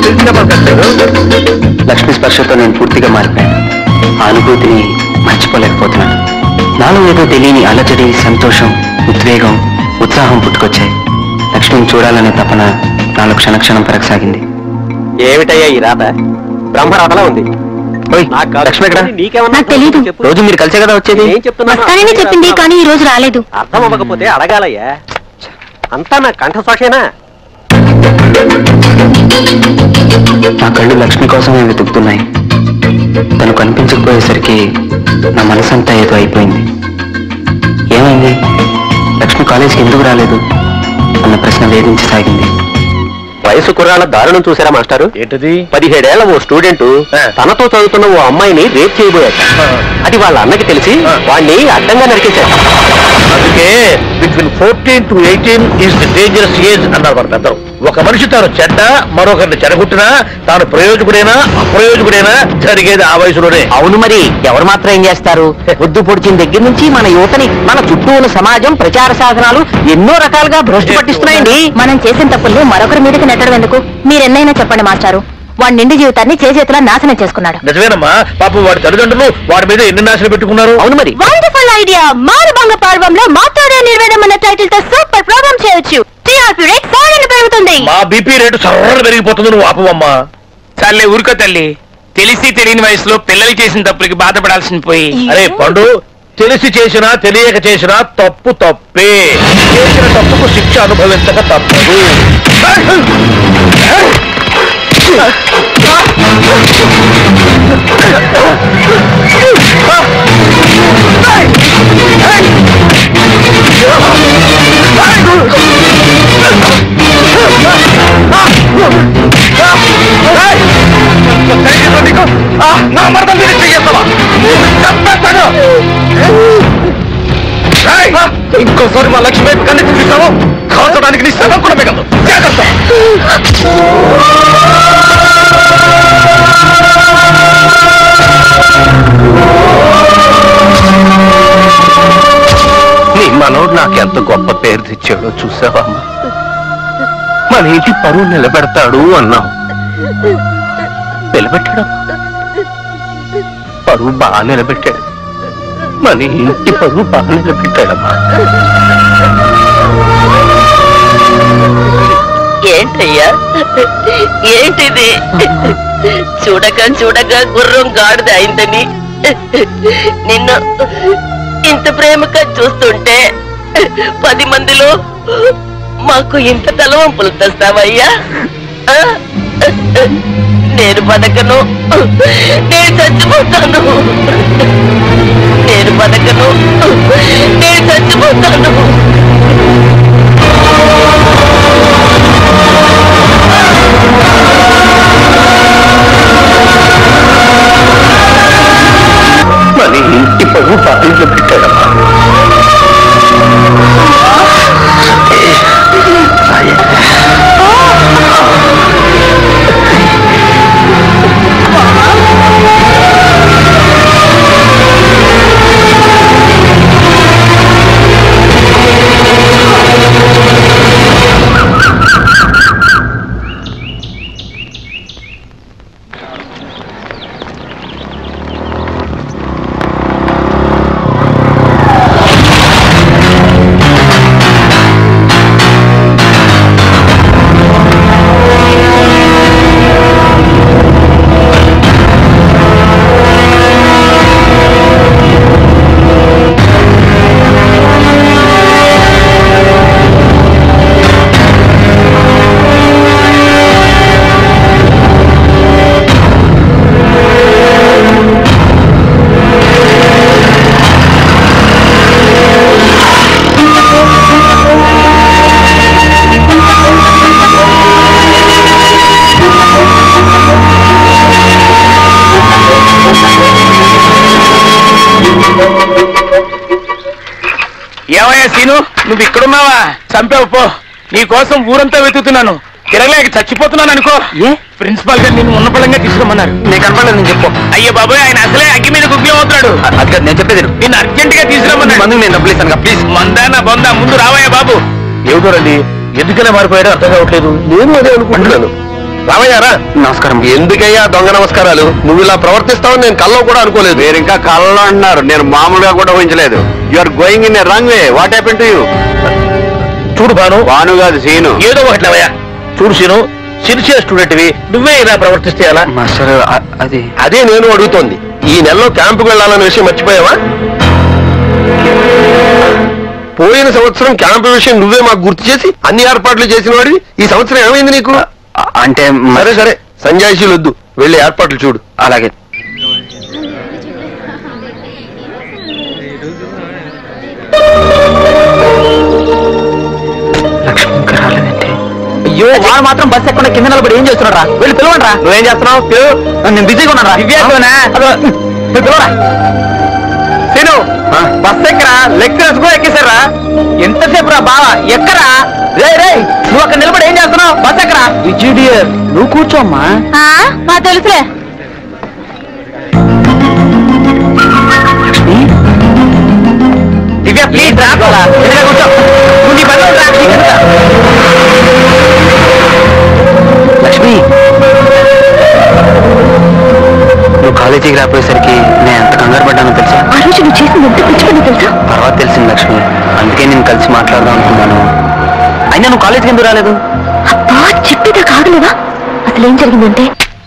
లక్ష్మి స్పర్శతో నేను పూర్తిగా మారిపోయాను ఆ అనుభూతిని మర్చిపోలేకపోతున్నాను నాలో ఏదో తెలియని అలజడి సంతోషం ఉద్వేగం ఉత్సాహం పుట్టుకొచ్చాయి లక్ష్మిని చూడాలనే తపన నాలో క్షణక్షణం పెరగసాగింది ఏమిటయ్యా ఈ రాత బ్రహ్మరాతలా ఉంది ఓయ్, నాకు కాదు. లక్ష్మి ఎక్కడ నీకేమన్నా నాకు తెలీదు. చెప్పు. రోజు మీరు కలిసే కదా వచ్చేది ఏం చెప్తున్నాను వస్తానని చెప్పింది కానీ ఈ రోజు రాలేదు అర్థం అవ్వకపోతే అడగాలయ్యా అంతా నా కంఠశోషేనా నా కళ్ళు లక్ష్మి కోసమే వెతుకుతున్నాయి తను కనిపించకపోయేసరికి నా మనసంతా ఏదో అయిపోయింది ఏమైంది లక్ష్మి కాలేజీకి ఎందుకు రాలేదు అన్న ప్రశ్న వేధించి సాగింది వయసు కుర్రాళ్ళ దారుణం చూసారా మాస్టారు ఏంటిది పదిహేడేళ్ల ఓ స్టూడెంట్ ఆ. తనతో చదువుతున్న ఓ అమ్మాయిని రేప్ చేయబోయాట ఆ. అది వాళ్ళ అన్నకి తెలిసి ఆ. వాడిని అడ్డంగా నరికేశాడు అందుకే between fourteen to eighteen is the dangerous age అన్నారు మన పెద్దలు ఒక మనిషి తాను చెడ్డ మరొకరిని చెడగొట్టినా తాను ప్రయోజకుడైనా అప్రయోజకుడైనా జరిగేది ఆ వయసులోనే అవును మరి ఎవరు మాత్రం ఏం చేస్తారు పొద్దు పొడిచిన దగ్గర నుంచి మన యువతని మన చుట్టూ ఉన్న సమాజం ప్రచార సాధనాలు ఎన్నో రకాలుగా భ్రష్టు పట్టిస్తున్నాయండి మనం చేసిన తప్పుల్ని మరొకరి మీదకి నెట్టడం ఎందుకు మీరెన్నైనా చెప్పండి మాస్టారు వాడి నిండు జీవితాన్ని చేతులా నాశనం చేసుకున్నాడు నిజమేనమ్మా పాపం వాడి తల్లిదండ్రులు వాడి మీద ఎన్ని నాశనం పెట్టుకున్నారు అవును మరి వండర్ఫుల్ ఐడియా మారుభంగ పర్వంలో మాతోనే నిర్వేదం అన్న టైటిల్ తో సూపర్ ప్రోగ్రామ్ చేయొచ్చు టీఆర్పీ రేట్ ఫోర్ పెరుగుతుంది మా బీపీ రేటు సర్ర పెరిగిపోతుంది నువ్వు ఆపవమ్మా చాలే ఊరుకో తల్లి తెలిసి తెలియని వయసులో పిల్లలు చేసిన తప్పులకి బాధపడాల్సిన పోయి అరే పండు తెలిసి చేసినా తెలియక చేసినా తప్పు తప్పే చేసిన తప్పుకు శిక్ష అనుభవించక తప్పదు నా మరణం మీరు చెయ్యస్తావా చంపేస్తాను ఏయ్! ఇంకోసారి మా లక్ష్మి వైపు కన్ను చూపిస్తావు కాల్చడానికి నీ శవం కూడా మిగలదు జాగ్రత్త నీ మనోడు నాకెంత గొప్ప పేరు తెచ్చాడో చూసావమ్మా మన ఇంటి పరువు నిలబెడతాడు అన్నావు నిలబెట్టాడు పరువు బాగా నిలబెట్టాడు మన ఇంటి పరువు బాగా నిలబెట్టాడమ్మా ఏంటయ్యా ఏంటిది చూడక చూడక గుర్రం గాడిద అయిందని నిన్ను ఇంత ప్రేమగా చూస్తుంటే పది మందిలో మాకు ఇంత తలవంపులు తెస్తావయ్యా ఆ? నేను బతకను నేను చచ్చిపోతాను నేను బతకను నేను చచ్చిపోతాను మన ఇంటి పరువు బాగా నిలబెట్టాడమ్మా ఏమయ్యా సీను నువ్వు ఇక్కడున్నావా చంపావు పో నీ కోసం ఊరంతా వెతుకుతున్నాను తిరగలేక చచ్చిపోతున్నాను అనుకో ఏ ప్రిన్సిపాల్ గారు నిన్ను ఉన్న పళ్ళంగా తీసుకురమ్మన్నారు నీకు కనపడలేదు నేను చెప్పు అయ్యో బాబాయ్ ఆయన అసలే అగ్గి మీద గుగ్గి అవుతున్నాడు అది కాదు నేను చెప్పేది విను. నిన్ను అర్జెంట్ గా తీసుకురమ్మన్నాడు మందుకు నేను డబ్బులు ఇస్తాను ప్లీజ్ మందా నా బొందా ముందు రావయ్యా బాబు ఏమిటోరండి ఎందుకనే మారిపోయాడో అర్థం కావట్లేదు నేను అదే అనుకుంటున్నాను రామయ్యారా నమస్కారం ఎందుకయ్యా దొంగ నమస్కారాలు నువ్వు ఇలా ప్రవర్తిస్తావని నేను కల్లో కూడా అనుకోలేదు మీరు ఇంకా కళ్ళలో అంటున్నారు నేను మామూలుగా కూడా ఊహించలేదు you are going in wrong way what happen to you చూడు భాను భాను కాదు సీను ఏదో ఒకటి లేవయ్యా చూడు సీను సిన్సియర్ స్టూడెంట్వి నువ్వే ఇలా ప్రవర్తిస్తే ఎలా మాస్టర్ అ- అది అదే నేను అడుగుతోంది ఈ నెలలో క్యాంపుకి వెళ్ళాలన్న విషయం మర్చిపోయావా పోయిన సంవత్సరం క్యాంపు విషయం నువ్వే మాకు గుర్తు చేసి అన్ని ఏర్పాట్లు చేసిన వాడివి ఈ సంవత్సరం ఏమైంది నీకు అ- అంటే మ- సరే సరే సంజాయిషీలు వద్దు వెళ్ళి ఏర్పాట్లు చూడు అలాగే లక్ష్మి ఇంకా రాలేదండి అయ్యో వాడు మాత్రం బస్ ఎక్కడ కింద నిలబడి ఏం చేస్తున్నాడు రా వెళ్ళి పిలవండి రా నువ్వేం చేస్తున్నావు నేను బిజీగా ఉన్నాను రా దివ్యాంగునా? అదో, మీరు పిలవరా సీను బస్ ఎక్కరా లెక్చరర్స్ కూడా ఎక్కేశారా ఎంతసేపు రా బావా ఎక్కరా రే రే నువ్వు అక్కడ నిలబడి ఏం చేస్తున్నావు బస్ ఎక్కరా విజుడియర్ నువ్వు కూర్చోమ్మా ఆ, మా తెలుసులే దివ్య ప్లీజ్ రా పోరా. ఎదురుగా కూర్చో నువ్వు నీ పనిలో రా నీకు ఎదురుగా. లక్ష్మి నువ్వు కాలేజీకి రాపోయేసరికి నేను ఎంత కంగారు పడ్డానో తెలుసా ఆ రోజు నువ్వు చేసింది ఎంత పిచ్చి పని తెలుసా తర్వాత తెలిసింది లక్ష్మి అందుకే నేను కలిసి మాట్లాడదాం అనుకున్నాను అయినా నువ్వు కాలేజీకి ఎందుకు రాలేదు అబ్బా చెప్పేదా కాగలేవా అసలు ఏం జరిగిందంటే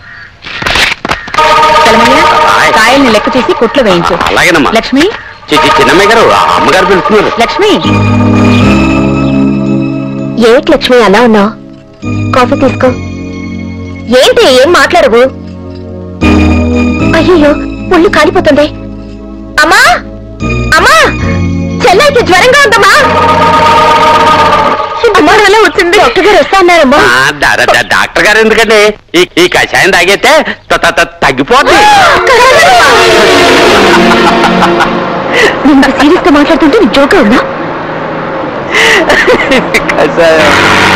కాయల్ని లెక్క చేసి కొట్లో వేయించు అలాగేనమ్మా లక్ష్మి చి- చి- చిన్నమ్మాయి గారు ఆ అమ్మగారు పిలుస్తున్నారు లక్ష్మి ఏమిటి లక్ష్మి అలా ఉన్నావు కాఫీ తీసుకో ఏంటి ఏం మాట్లాడవు అయ్యో ఒళ్ళు కాలిపోతుంది అమ్మా అమ్మా చెల్లైకి జ్వరంగా ఉందమ్మా అమ్మా ఎలా వచ్చింది డాక్టర్ గారు వస్తా అన్నారమ్మా ఆ, డా- డా- డా- డాక్టర్ గారు ఎందుకండి ఈ ఈ కషాయం తాగితే త- త- త- తగ్గిపోద్ది నిన్న సీరియస్ గా మాట్లాడుతుంటే నీకు జోకా ఉందా కషాయం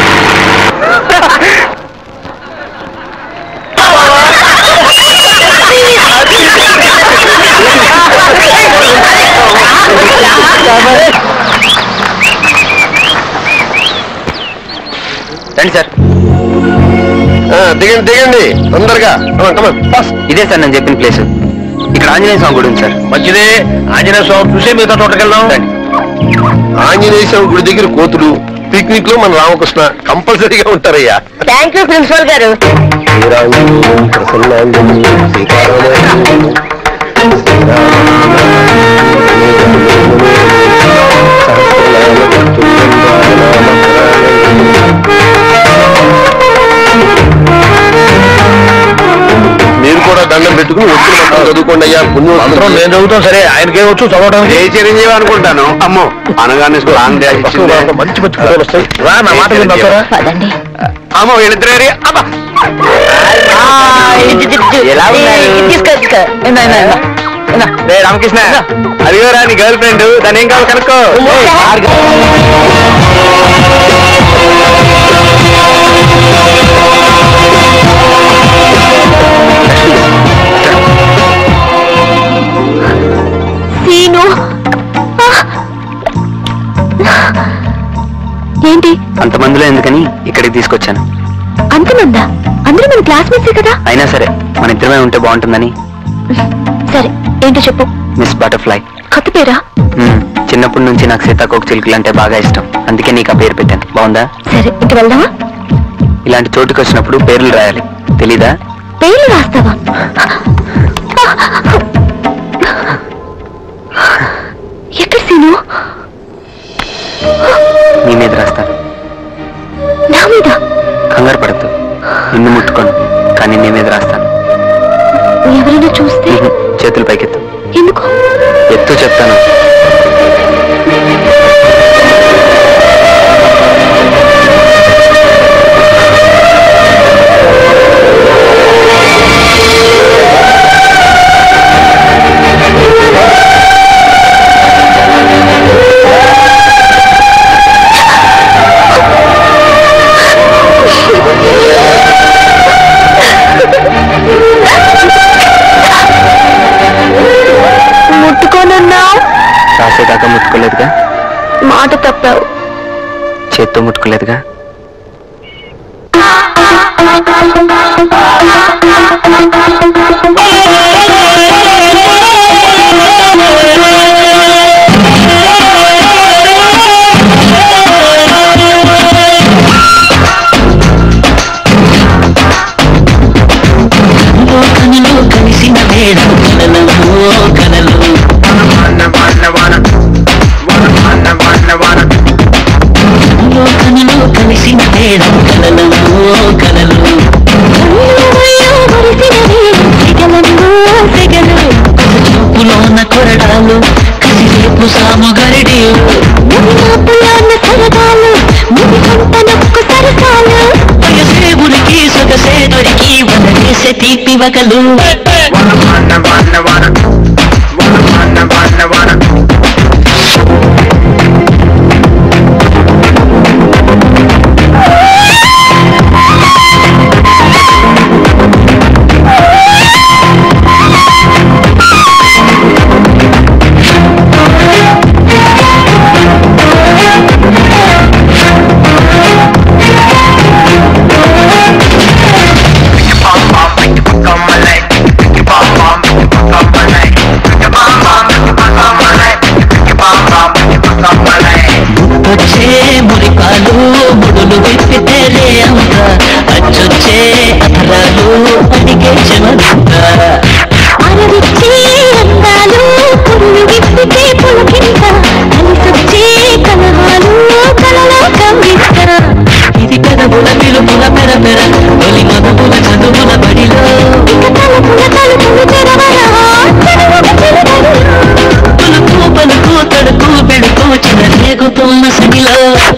రండి సార్ ఆ, దిగండి దిగండి తొందరగా కమన్ కమన్ ఫాస్ట్ ఇదే సార్ నేను చెప్పిన ప్లేస్ ఇక్కడ ఆంజనేయ స్వామి గుడి ఉంది సార్ మంచిదే ఆంజనేయ స్వామి చూసే మిగతా తోటకెళ్దాం రండి. ఆంజనేయ స్వామి గుడి దగ్గర కోతులు పిక్నిక్ లో మన రామకృష్ణ కంపల్సరీగా ఉంటారయ్యా థ్యాంక్ యూ ప్రిన్సిపల్ గారు శ్రీరాముడు, ప్రసన్నాంజనేయుడు, సీతారాముడు, మీరు కూడా దండం పెట్టుకుని వచ్చిన మంత్రం చదువుకోండి అయ్యా పుణ్యం మంత్రం నేను చదువుతాం సరే ఆయనకే వచ్చు చదవడం ఏ చిరంజీవి అనుకుంటాను అమ్మో అనగానే స్లాంగ్ మంచి మంచి ఫోటోలు వస్తాయి రా నా మాట విన్నారా పదండి అమ్మో వీళ్ళిద్దరే అబ్బా ఎలా ఉన్నారు? తీసుకో తీసుకో ఇందా, ఇందా, ఇందా. ఇందా. రే రామకృష్ణ అదిగోరా నీ గర్ల్ ఫ్రెండ్ దాని ఏం కావాలి కనుక్కో సీను ఏంటి అంతమందిలో ఎందుకని ఇక్కడికి తీసుకొచ్చాను అంతమందా అందరూ మన క్లాస్మేట్సే కదా అయినా సరే మన ఇద్దరమే ఉంటే బాగుంటుందని సరే ఏంటో చెప్పు మిస్ బటర్ఫ్లై కొత్త పేరా మ్మ్. చిన్నప్పటి నుంచి నాకు సీతాకోక చిలుకలు అంటే బాగా ఇష్టం అందుకే నీకు ఆ పేరు పెట్టాను బాగుందా సరే ఇంక వెళ్దామా ఇలాంటి చోటుకి వచ్చినప్పుడు పేర్లు రాయాలి తెలీదా పేర్లు రాస్తావా ఎక్కడ సీను నీ మీద రాస్తాను నా మీద కంగారు పడద్దు నిన్ను ముట్టుకోను కానీ నీ మీద రాస్తాను ఎవరైనా చూస్తే మ్మ్. చేతులు పైకెత్తు ఎందుకు ఎత్తు చెప్తాను ముట్టుకోనన్నావు రాసేదాకా ముట్టుకోలేదుగా మాట తప్పావు చేత్తో ముట్టుకోలేదుగా వేళ కలలము కలలు చూపులోన కొరడాలు కసిరేపు సాము గరిడీలు వయసేవుడికి సొగసే దొరికి వనవేసే తీపి వగలు వచ్చే మురిపాలు ముడులు విప్పితే రే అంత అచ్చొచ్చే అధరాలు అడిగే చెమనంత అరవిచ్చే అందాలు పురులు విప్పితే పులకింత కలిసొచ్చే కలహాలు కలలో కవ్విస్తా ఇది పెదవుల పిలుపుల పెర పెర తొలి మధువుల చదువుల బడిలో ఇక తలుపుల తలుపులు తెరవరా చదువుకు చెలవరా పలుకు పలుకు తడుకు బెడుకు చిన్న రేగుతున్న సగిలో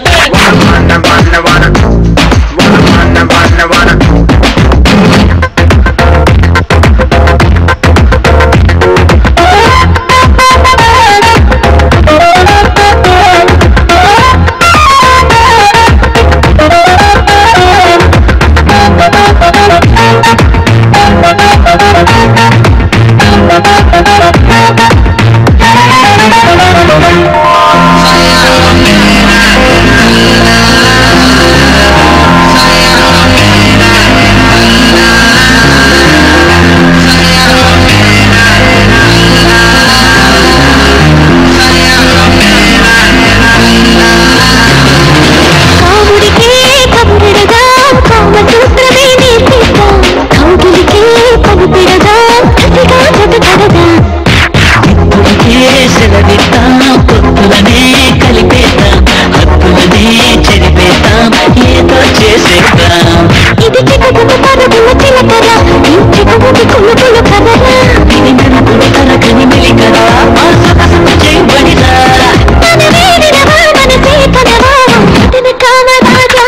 కాముడికే కబురెడగా కామసూత్రమే నేర్పిస్తా కౌగిలికే పలుపెడగా కసిగా జతకడగా ఇప్పుడికే సెలవిస్తాం పొత్తులనే కలిపేద్దాం హక్కులనే చెరిపేద్దాం ఏదో చేసేద్దాం ఇది చిటకుడు పరుగుల చిలకర ఈ చిటకుడు కులుకులు కదరా ఇది నడుపుడు తరగని మెలికరా ఆ సొగసుకు చేయబడిరా తన వేడిన వాదన చేతనవా కథన కామరాజా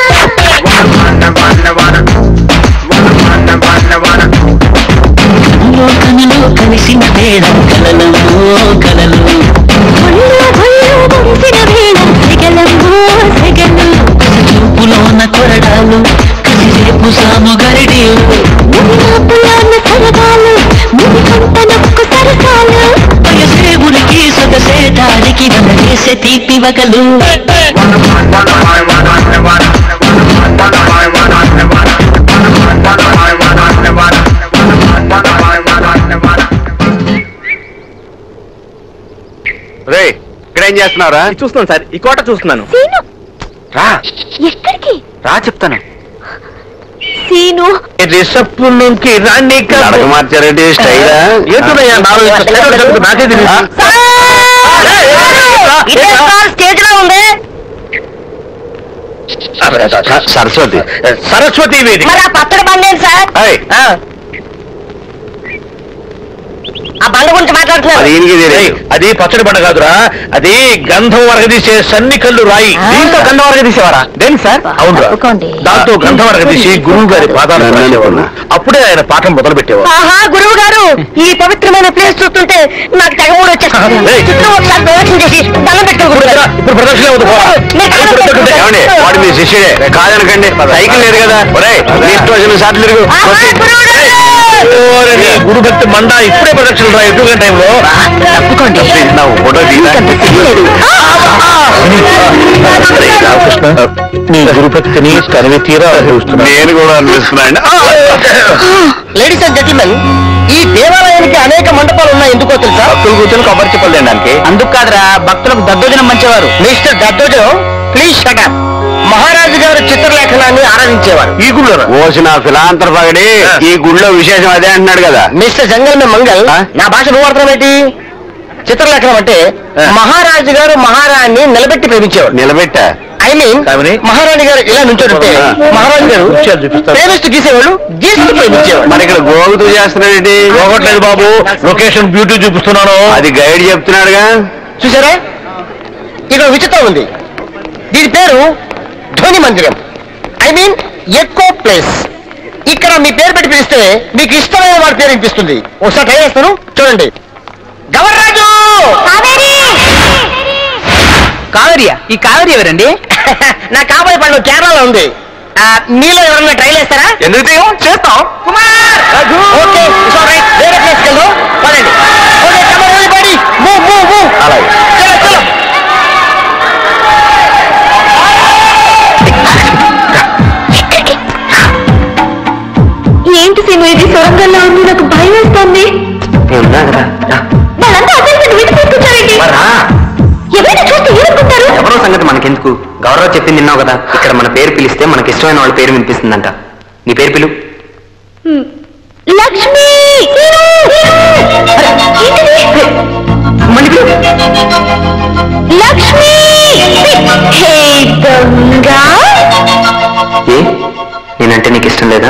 లోకములో కలిసిన వేళ కలలము కలలు ఒళ్ళు ఒళ్ళు మురిసిన వేళ సెగలమ్మో సెగలు చూపులోన కొరడాలు కసిరేపు సాము గరిడీలు మునిమాపులాన్న సరదాలు మునికంట నొక్కు సరసాలు వయసేవుడికి సొగసే దారికి వనవేసే తీపి వగలు రే ఇక్కడ ఏం చేస్తున్నారా చూస్తున్నాను సార్ ఈ కోట చూస్తున్నాను సీను రా ఎక్కడికి రా చెప్తాను సీను రిసప్పుకి రాణి నడక మార్చారంటే స్టైలా ఏంటున్నాయా నాలుగు ఇంత స్టైల్ కలుపు నాకే తెలియదు స్టేజ్ లో ఉంది సరస్వతి సరస్వతి వేదిక మరి ఆ పచ్చడి బండి ఏంటి సార్ ఏయ్, ఆ బండి గురించి అది మాట్లాడుతున్నారు ఈయనకి ఏయ్, తెలియదు అది పచ్చడి పంట కాదురా అది గంధం వరగదీసే సన్ని కళ్ళు రాయి దీంతో గంధం వరకు తీసేవారా దేని సార్ అవునురా తప్పుకోండి. దాంతో గంధం వరగదీసి గురువు గారి పాదాలు నన్ను రాసేవారు. అనుకున్నా. అప్పుడే ఆయన పాఠం మొదలు పెట్టేవారు ఆహా గురువు గారు ఈ పవిత్రమైన ప్లేస్ చూస్తుంటే నాకు తెగమూడు వచ్చేస్తుంది ఏయ్. చుట్టూ ఒకసారి ప్రదక్షిణ చేసి దండం పెట్టుకో గురువు గారు. ఇప్పుడు ప్రదర్శన అవుతుంది పోరా. నేను దండం ఇప్పుడు పెట్టుకుంటా. ఏమండి వాడు మీ శిష్యుడే కాదనకండి సైకిల్ లేదు కదా ఒరే నీ ఇష్టం వచ్చిన సార్లు తిరుగు ఆహా, గురువు గారు! ఓరే, గురు భక్తి మండ ఇప్పుడే ప్రదక్షిణ రా ఎదుగు టైంలో తప్పుకోండి నా ఫోటో తీరా అరే, రామకృష్ణ నీ గురు భక్తిని కనివి తీరా చూస్తున్నా నేను కూడా అనిపిస్తున్నాను లేడీస్ అండ్ జెంటిల్మెన్ ఈ దేవాలయానికి అనేక మండపాలు ఉన్నాయి ఎందుకో తెలుసా భక్తులు కూర్చొని కొబ్బరి చెప్పలు తినడానికి అందుకు కాదురా భక్తులకు దద్దోజనం మంచివారు మిస్టర్ దద్దోజనం ప్లీజ్ షటప్ మహారాజు గారు చిత్రలేఖనాన్ని ఆరాధించేవారు ఈ గుళ్ళోనా ఓసిన ఫిలాంతర పగడి ఈ గుడిలో విశేషం అదే అంటున్నాడు కదా మిస్టర్ జంగల్ మే మంగల్ ఆ? నా భాష నువ్వు అర్థం ఏంటి చిత్రలేఖనం అంటే ఆ. మహారాజు గారు మహారాణి నిలబెట్టి ప్రేమించేవాడు నిలబెట్ట ఐ మీన్ కామిని? మహారాణి గారు ఇలా నుంచోడుంటే ఆ. మహారాణి గారు కుర్చీలు చూపిస్తారు. ప్రేమిస్తూ గీసేవాళ్ళు గీస్తూ ప్రేమించేవాళ్ళు మరి ఇక్కడ గోగుతూ చేస్తున్నాడేంటి పోగొట్టలేదు బాబు లొకేషన్ బ్యూటీ చూపిస్తున్నాను అది గైడ్ చెప్తున్నాడుగా చూసారా ఇక్కడ విచిత్రం ఉంది దీని పేరు ధ్వని మందిరం ఐ మీన్ ఎకో ప్లేస్ ఇక్కడ మీ పేరు పెట్టి పిలిస్తే మీకు ఇష్టమైన వాడి పేరు వినిపిస్తుంది ఒకసారి ట్రై చేస్తాను చూడండి గవర్రాజు కావేరియా ఈ కావేరి ఎవరండి నా కాబోయే పండుగ కేరళలో ఉంది ఆ, మీలో ఎవరన్నా ట్రైల్ వేస్తారా ఎందుకు తీయం? చేస్తాం Kumar okay it's all right వేరే ప్లేస్ కి వెళ్దాం పదండి okay come on everybody move move move అలాగే. చలో చలో ఏంటి సీను ఇది సొరంగంలో ఉంది నాకు భయం వేస్తోంది నేను ఉన్నా కదా రా. వాళ్ళంతా అదే వీటి తీసుకొచ్చారేంటి మరి రా. ఎవరైనా చూస్తే ఏమనుకుంటారు ఎవరో సంగతి మనకెందుకు గౌరవ్ చెప్పింది విన్నావు కదా ఇక్కడ మన పేరు పిలిస్తే మనకి ఇష్టమైన వాళ్ళ పేరు వినిపిస్తుందంట నీ పేరు పిలు లక్ష్మి ఏంటిది? మళ్ళీ పిలు లక్ష్మి హే దొంగ ఏ నేనంటే నీకు ఇష్టం లేదా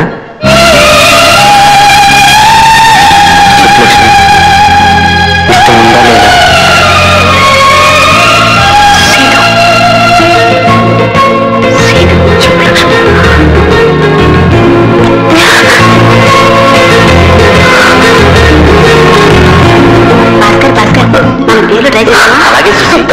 చెప్పు లక్ష్మి ఇష్టం ఉందా లేదా చెప్పు లక్ష్మి భాస్కర్ భాస్కర్ మన పేర్లు ట్రై చేస్తావా అలాగే సుశీత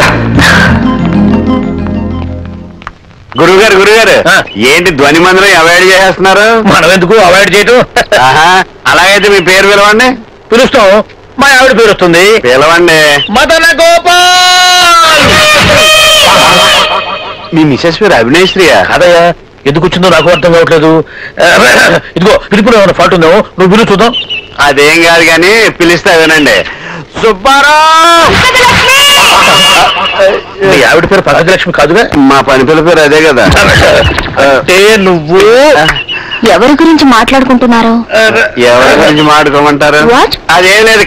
గురుగారు గురుగారు ఆ. ఏంటి ధ్వని మందిరం అవాయిడ్ చేసేస్తున్నారు మనం ఎందుకు అవాయిడ్ చేయటం ఆహా అలాగైతే మీ పేరు పిలవండి పిలుస్తాం మా ఆవిడ పేరు వస్తుంది పిలవండి మదన గోపాల్ మీ మిసెస్ పేరు అభినయశ్రీయా కాదయ్యా ఎందుకు వచ్చిందో నాకు అర్థం కావట్లేదు ఇదిగో పిలుపులో ఏమైనా ఫాల్ట్ ఉందేమో నువ్వు పిలువు చూద్దాం అదేం కాదు కానీ పిలిస్తే వినండి సుబ్బారావు మీ ఆవిడ పేరు పరాజలక్ష్మి కాదుగా మా పని పిల్ల పేరు అదే కదా అంటే నువ్వు ఎవరి గురించి మాట్లాడుకుంటున్నారు ఎవరి గురించి మాట్లాడుకోమంటారు What? అదేం లేదు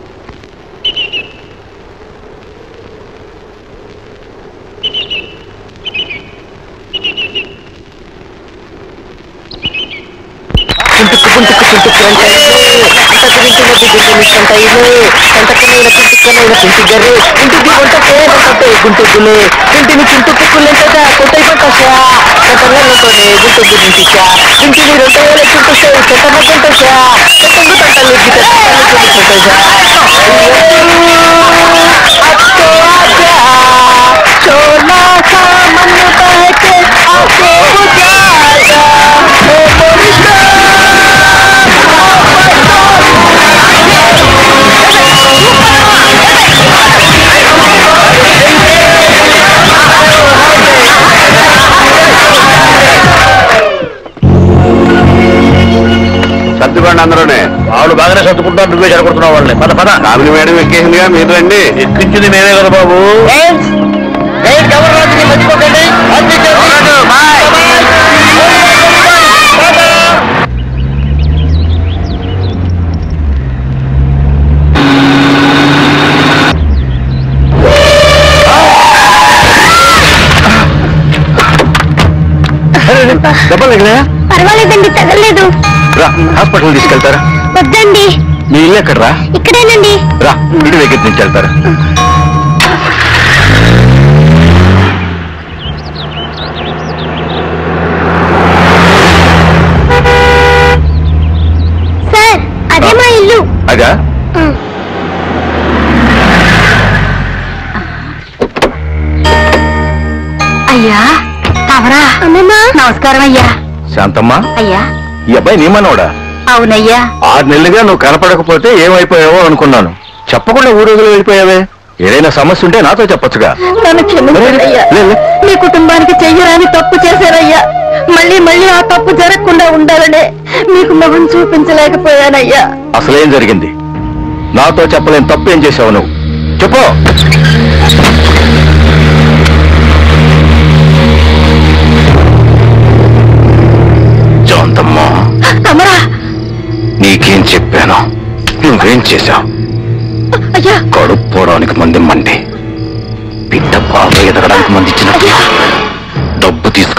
గుంటుకులే ఇంటిని చింటు కుక్కులేంటదా కొట్టై పట్టసా కొట్టలతోనే గుంటు గుంటిసా ఇంటిని రొట్టెల చుట్టుసే కొట్టన గుంటసా కొట్టంగు తట్టలు గిట తట్టలు కొట్టసా అక్కో ఆజా సోనా కా మన్ బహకే ఆకే బుజాగా ఓ మొరిషా సర్దుకోండి అందరూనే వాళ్ళు బాగానే సర్దుకుంటారు నువ్వే చెడగొడుతున్నావు వాళ్ళని పద పద కామిని మేడం ఎక్కేసిందిగా మీరు రండి ఎక్కించింది మేమే కదా బాబు గైడ్ గవర్నర్ని మర్చిపోకండి అన్ని దెబ్బలు తగిలాయా? పర్వాలేదండి తగలేదు రా హాస్పిటల్ తీసుకెళ్తారా వద్దండి మీ ఇల్లు ఎక్కడ రా ఇక్కడేనండి రా ఇంటి దగ్గర నుంచి వెళ్తారా సార్ అదే మా ఇల్లు అగా అయ్యా తవరా అమ్మమ్మా నమస్కారం అయ్యా శాంతమ్మా అయ్యా ఈ అబ్బాయి నీ మనోడా అవునయ్యా ఆరు నెలలుగా నువ్వు కనపడకపోతే ఏమైపోయావో అనుకున్నాను చెప్పకుండా ఊరేగులు వెళ్ళిపోయావే ఏదైనా సమస్య ఉంటే నాతో చెప్పొచ్చుగా నన్ను క్షమించయ్యా లే, లే. మీ కుటుంబానికి చెయ్యరాని తప్పు చేశారయ్యా మళ్ళీ మళ్ళీ ఆ తప్పు జరగకుండా ఉండాలనే మీకు మొహం చూపించలేకపోయానయ్యా అసలేం జరిగింది నాతో చెప్పలేని తప్పు ఏం చేసావు నువ్వు చెప్పు శాంతమ్మా తమరా నీకేం చెప్పాను నువ్వేం చేశావు అయ్యా కడుపు పోవడానికి మంది మండి బిడ్డ బాగా ఎదగడానికి మంది ఇచ్చినట్టు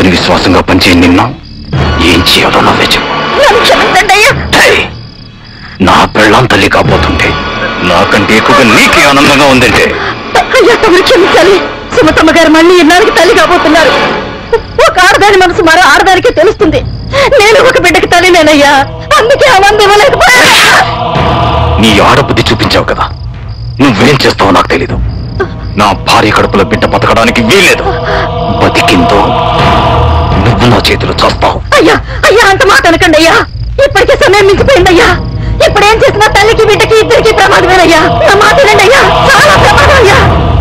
నమ్ముకుని విశ్వాసంగా పనిచేయ నిన్ను ఏం చేయాలో నువ్వే చెప్పు నన్ను క్షమించండి అయ్యా హేయ్! నా పెళ్ళాం తల్లి కాబోతుంటే నాకంటే ఎక్కువగా నీకే ఆనందంగా ఉందంటే అయ్యా తమరు క్షమించాలి సుమతమ్మ గారు మళ్ళీ ఇన్నాళ్ళకి తల్లి కాబోతున్నారు ఒక ఆడదాని మనసు మరో ఆడదానికే తెలుస్తుంది నేను ఒక బిడ్డకి తల్లినేనయ్యా అందుకే ఆ మంది ఇవ్వలేకపోయా నీ ఆడబుద్ధి చూపించావు కదా నువ్వేం చేస్తావో నాకు తెలీదు నా భార్య కడుపులో బిడ్డ బతకడానికి వీల్లేదు బతికిందో నువ్వు నా చేతిలో చేస్తావు అయ్యా అయ్యా అంత మాట అనకండి అయ్యా ఇప్పటికే సమయం మించిపోయిందయ్యా ఇప్పుడు ఏం చేసినా తల్లికి బిడ్డకి ఇద్దరికి ప్రమాదమేనయ్యా నా మాట వినండి అయ్యా చాలా ప్రమాదం అయ్యా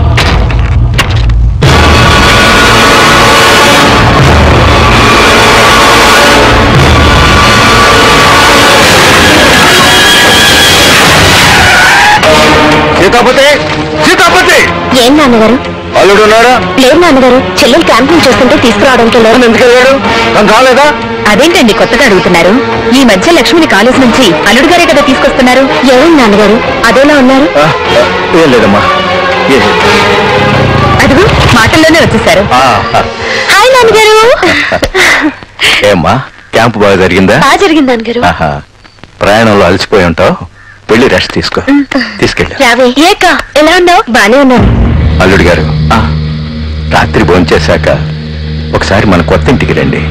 సీతాపతి సీతాపతి ఏం నాన్నగారు అల్లుడు ఉన్నాడా లేదు నాన్నగారు చెల్లెలు క్యాంప్ నుంచి వస్తుంటే తీసుకురావడానికి తను ఎందుకు వెళ్ళాడు తను రాలేదా అదేంటండి కొత్తగా అడుగుతున్నారు ఈ మధ్య లక్ష్మిని కాలేజ్ నుంచి అల్లుడు గారే కదా తీసుకొస్తున్నారు ఏమైంది నాన్నగారు అదోలా ఉన్నారు ఆ, ఆ, ఏం లేదమ్మా ఏ- అదిగో మాటల్లోనే వచ్చేసారు ఆ, ఆ. హాయ్ నాన్నగారు ఏమ్మా క్యాంపు బాగా జరిగిందా బాగా జరిగింది నాన్నగారు ఆహా. ప్రయాణంలో అలసిపోయి ఉంటావు వెళ్ళి రెస్ట్ తీసుకో తీసుకెళ్ళి రావే ఏక ఎలా ఉన్నావు బానే ఉన్నాను అల్లుడు గారు రాత్రి భోంచేశాక ఒకసారి మన కొత్త ఇంటికి రండి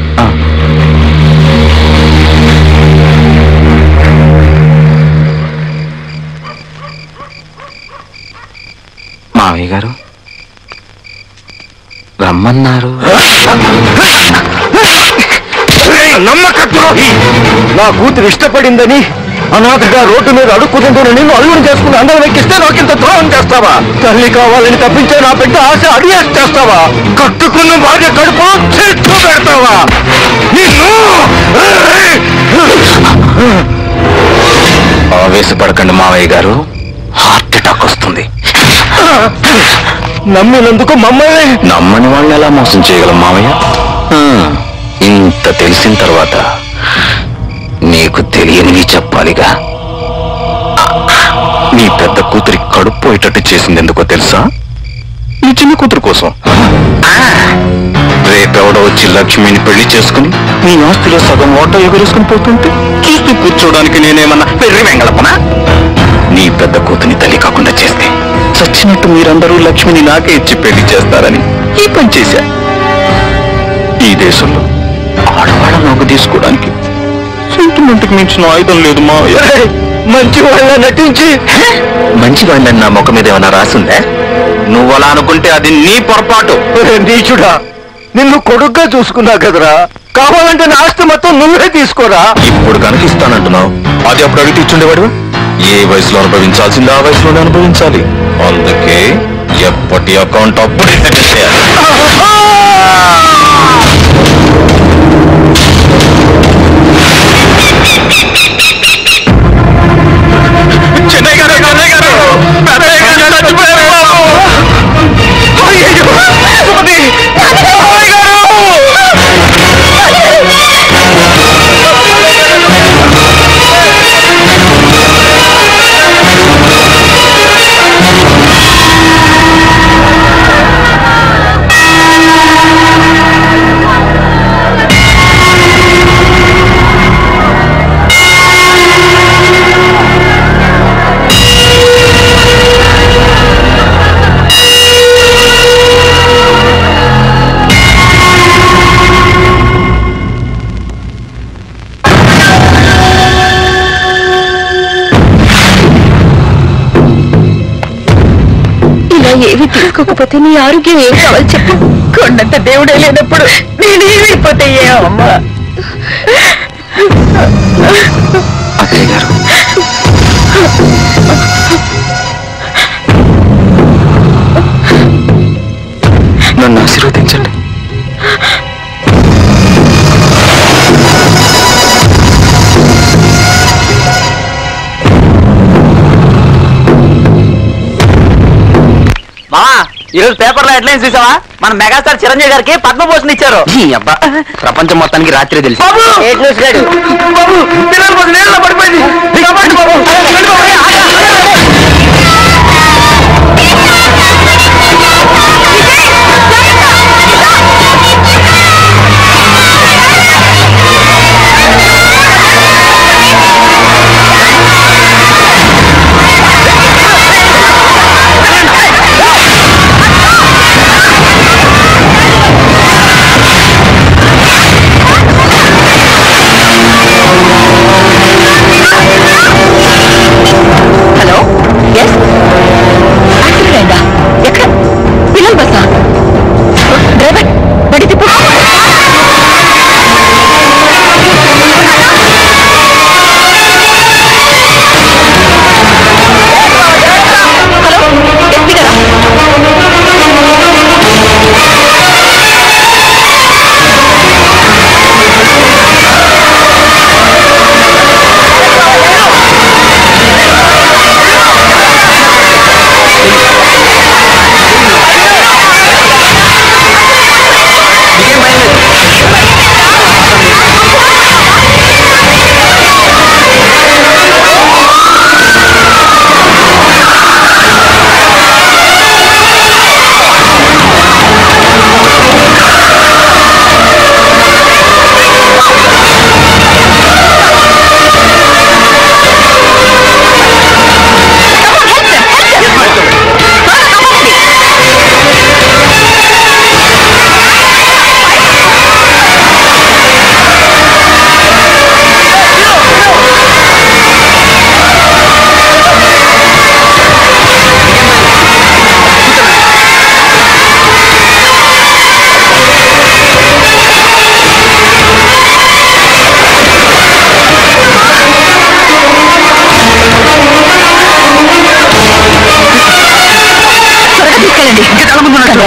మావయ్య గారు రమ్మన్నారు నమ్మకద్రోహి నా కూతురు ఇష్టపడిందని అనాథగా రోడ్డు మీద అడుక్కుతుంటూ నిన్ను అల్లుడు చేసుకుని అందరం ఎక్కిస్తే నాకింత ద్రోహం చేస్తావా తల్లి కావాలని తప్పించే నా బిడ్డ ఆశ అడిగేసి చేస్తావా కట్టుకున్న భార్య కడుపు చెట్టు పెడతావా నిన్ను ఆవేశపడకండి మావయ్య గారు హార్ట్ అటాక్ వస్తుంది నమ్మినందుకు మమ్మల్ని నమ్మని వాళ్ళని ఎలా మోసం చేయగలం మావయ్య హ్మ్, ఇంత తెలిసిన తర్వాత నీకు తెలియనివి చెప్పాలిగా నీ పెద్ద కూతురి కడుపు పోయేటట్టు చేసింది ఎందుకో తెలుసా ఈ చిన్న కూతురు కోసం రేపెవడో వచ్చి లక్ష్మిని పెళ్లి చేసుకుని నీ ఆస్తిలో సగం ఓటో ఎగురేసుకుని పోతుంటే చూస్తూ కూర్చోడానికి నేనేమన్నా వెర్రి వెంగళపనా నీ పెద్ద కూతుని తల్లి కాకుండా చేస్తే చచ్చినట్టు మీరందరూ లక్ష్మిని నాకే ఇచ్చి పెళ్లి చేస్తారని ఈ పని చేశా ఈ దేశంలో ఆడవాళ్ళ నోకు తీసుకోవడానికి సెంటిమెంట్కి మించిన ఆయుధం లేదు మా మంచి వాళ్ళ నటించి మంచి వాళ్ళని నా ముఖం మీద ఏమైనా రాసిందే నువ్వు అలా అనుకుంటే అది నీ పొరపాటు నీచుడా నిన్ను కొడుగ్గా చూసుకున్నా కదరా కావాలంటే నా ఆస్తి మొత్తం నువ్వే తీసుకోరా ఇప్పుడు కనుక ఇస్తానంటున్నావు అది అప్పుడు అడిగి ఇచ్చుండేవాడు ఏ వయసులో అనుభవించాల్సిందో ఆ వయసులోనే అనుభవించాలి అందుకే ఎప్పటి అకౌంట్ అప్పుడే సెటిల్ చేయాలి చెన్నై గారు చెన్నై గారు పెద్దయ్య గారు చచ్చిపోయారు బాబు అయ్యయ్యో, సుమతి! మామయ్య గారు! ఇలా ఏవి తీసుకోకపోతే నీ ఆరోగ్యం ఏం కావాలి చెప్పు కొండంత దేవుడే లేనప్పుడు నేనేమైపోతే అమ్మా అత్తయ్య గారు నన్ను ఆశీర్వదించండి మామా ఈ రోజు పేపర్ లో హెడ్లైన్స్ చూసావా మన మెగాస్టార్ చిరంజీవి గారికి పద్మభూషణ్ ఇచ్చారు ఈ అబ్బా ప్రపంచం మొత్తానికి రాత్రి తెలిసి బాబు బాబు పిల్లల కోసం నీళ్ళలో పడిపోయింది కాపాడండి బాబు వెళ్ళి బాబు, ఏ, ఆగు, ఆగు, ఆగు. ఆ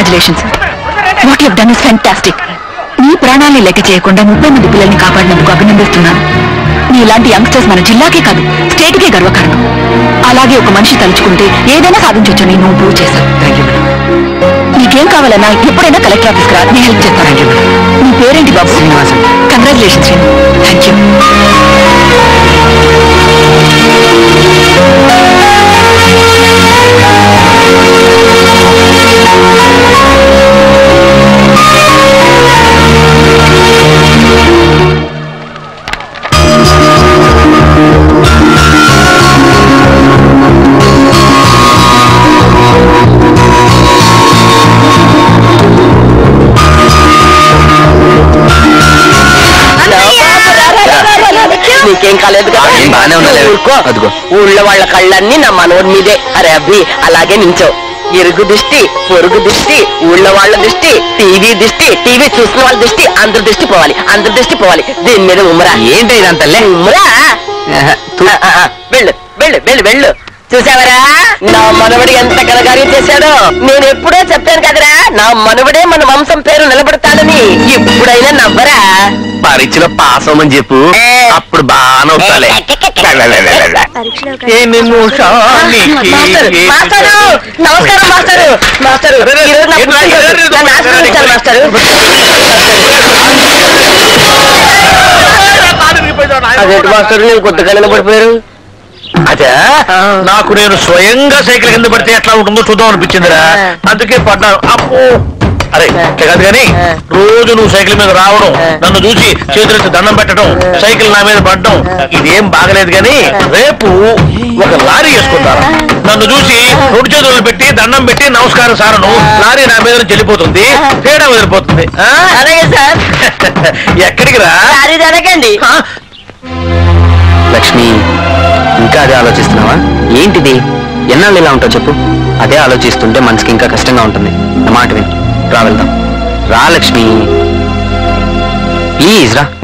congratulations what you done is fantastic నీ ప్రాణాన్ని లెక్క చేయకుండా ముప్పై మంది పిల్లల్ని కాపాడినందుకు అభినందిస్తున్నాను నీలాంటి యంగ్స్టర్స్ మన జిల్లాకే కాదు స్టేట్కే గర్వకారణం అలాగే ఒక మనిషి తలుచుకుంటే ఏదైనా సాధించొచ్చని నువ్వు ప్రూవ్ చేశావు నీకేం కావాలన్నా ఎప్పుడైనా కలెక్టర్ ఆఫీస్కి రా నేను హెల్ప్ చేస్తాను నీ పేరేంటి బాబు Srinivasam. Congratulations Srinu thank you నీకేం కాలేదు కదా ఏం బానే ఉందిలే. ఊరుకో. అదిగో. ఊళ్ళో వాళ్ళ కళ్ళన్నీ నా మనోడి మీదే అరే అబ్బి అలాగే నించో ఇరుగు దిష్టి పొరుగు దిష్టి ఊళ్ళో వాళ్ళ దిష్టి టీవీ దిష్టి టీవీ చూసిన వాళ్ళ దిష్టి అందరి దిష్టి పోవాలి అందరి దిష్టి పోవాలి దీని మీద ఉమ్మరా ఏంటి ఇదంతలే ఉమ్మరా ఆ, ఆ, ఆ, వెళ్ళు వెళ్ళు వెళ్ళు వెళ్ళు చూసావరా నా మనవడు ఎంత కలగారి చేశాడో నేను ఎప్పుడో చెప్పాను కదరా నా మనవడే మన వంశం పేరు నిలబడతాడని ఇప్పుడైనా నవ్వరా పరీక్షలో పాస్ అవ్వమని చెప్పు ఏ. అప్పుడు బాగా వస్తాలే మాస్టర్, మాస్టరు, నమస్కారం మాస్టరు మాస్టరు ఈరోజు నా పుట్టినరోజు. నన్ను ఆశీర్వదించాలి మాస్టరు అదేంటి మాస్టర్ నేను కొద్దిగా నిలబడిపోయారు అదే నాకు నేను స్వయంగా సైకిల్ కింద పడితే ఎట్లా ఉంటుందో చూద్దాం అనిపించిందిరా అందుకే పడ్డాను అప్పు అరే అట్లా కాదు కానీ రోజు నువ్వు సైకిల్ మీద రావడం నన్ను చూసి చేతులెత్తి దండం పెట్టడం సైకిల్ నా మీద పడడం ఇదేం బాగలేదు కానీ రేపు ఒక లారీ వేసుకుంటాను నన్ను చూసి రెండు చేతులు పెట్టి దండం పెట్టి నమస్కారం సారను లారీ నా మీద నుంచి వెళ్ళిపోతుంది తేడా వదిలిపోతుంది ఆ? అలాగే సార్ ఎక్కడికి రా సారీ జరగండి ఆ? లక్ష్మి ఇంకా అదే ఆలోచిస్తున్నావా ఏంటిది ఎన్నాళ్ళు ఇలా ఉంటావు చెప్పు అదే ఆలోచిస్తుంటే మనసుకి ఇంకా కష్టంగా ఉంటుంది నా మాట విని రా వెళ్దాం రా లక్ష్మి ప్లీజ్ రా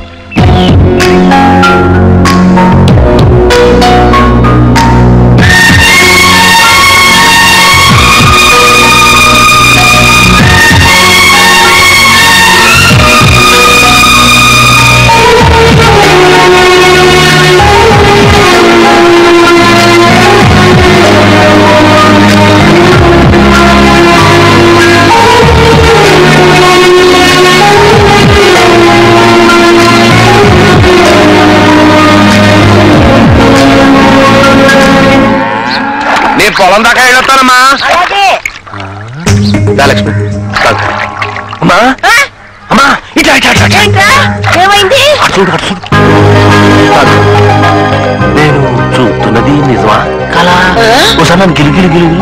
నేను పొలం దాకా వెళ్ళొస్తానమ్మా అలాగే రా లక్ష్మి తాగు. అమ్మా అమ్మా ఇట్లా ఇట్లా ఇట్లా, ఇట్లా ఏంట్రా ఏమైంది అటు చూడు అటు చూడు కాదు. నేను చూస్తున్నది నిజమా కళ ఒకసారి నన్ను గిలి గిలి గిలి గిలి.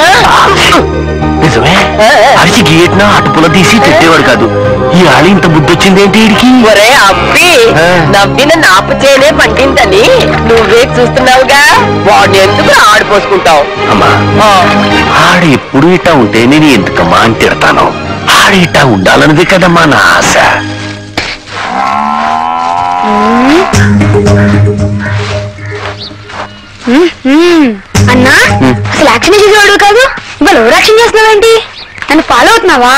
నిజమే అరిచి గేట్న అటుపుల తీసి పెట్టేవాడు కాదు ఈ ఆళి ఇంత బుద్ధి వచ్చింది ఏంటి వీడికి ఒరే అబ్బి ఆ. నవ్విన నాపు చేయనే పండిందని నువ్వే చూస్తున్నావుగా వాడిని ఎందుకు ఆడిపోసుకుంటావు అమ్మా ఆడ ఎప్పుడు ఇట్టా ఉంటే నేను ఎందుకమ్మా అని తిడతాను ఆడ ఇట్టా ఉండాలన్నది కదమ్మా నా ఆశ అన్నా అసలు యాక్షన్ చేసేవాడు కాదు ఇవాళ ఓవర్ యాక్షన్ చేస్తున్నావేంటి నన్ను ఫాలో అవుతున్నావా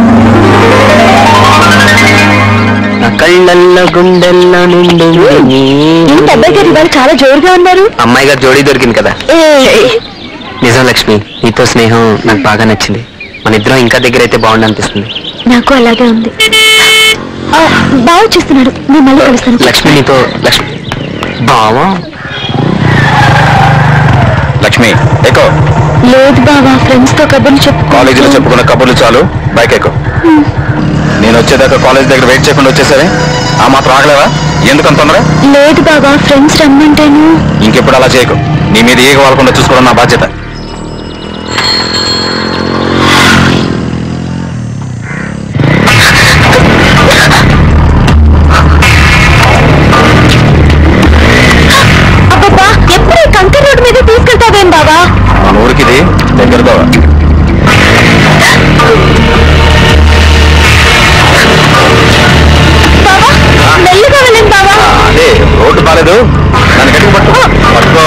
నా కళ్ళల్లో గుండెల్లో నిండు ఏంటి అబ్బాయి గారు ఇవాళ చాలా జోరుగా ఉన్నారు అమ్మాయి గారు జోడీ దొరికింది కదా నిజం లక్ష్మి నీతో స్నేహం నాకు బాగా నచ్చింది మన ఇద్దరం ఇంకా దగ్గర అయితే బాగుండు అనిపిస్తుంది నాకు అలాగే ఉంది ఆ, బాగా చూస్తున్నాడు నేను మళ్ళీ కలుస్తాను లక్ష్మి నీతో లక్ష్మి బావా లక్ష్మి ఎక్కువ లేదు బావా ఫ్రెండ్స్ తో కబుర్లు చెప్పు కాలేజీలో చెప్పుకున్న కబుర్లు చాలు బైక్ ఎక్కువ నేను వచ్చేదాకా కాలేజ్ దగ్గర వెయిట్ చేయకుండా వచ్చేసరే ఆ మాత్రం ఆగలేవా ఎందుకంత తొందర లేదు బావా ఫ్రెండ్స్ రమ్మంటేను ఇంకెప్పుడు అలా చేయకు నీ మీద ఏగ వాళ్ళకుండా చూసుకోవడం నా బాధ్యత అబ్బబ్బా ఎప్పుడు ఈ కంకర్ రోడ్డు మీద తీసుకెళ్తావేం బావా మన ఊరికి ఇది దగ్గర దోవ బావా మెల్లిగా వెళ్ళండి బావా అదే రోడ్డు బాలేదు నన్ను గట్టిగా పట్టు పట్టుకో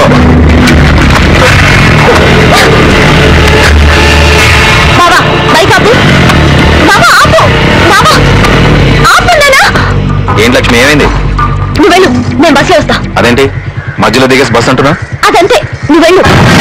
బావా బైక్ ఆపు ఏమైంది నువ్వు వెళ్ళు నేను బస్సులో వస్తా అదేంటి మధ్యలో దిగేసి బస్ అంటున్నా అదంతే నువ్వు వెళ్ళు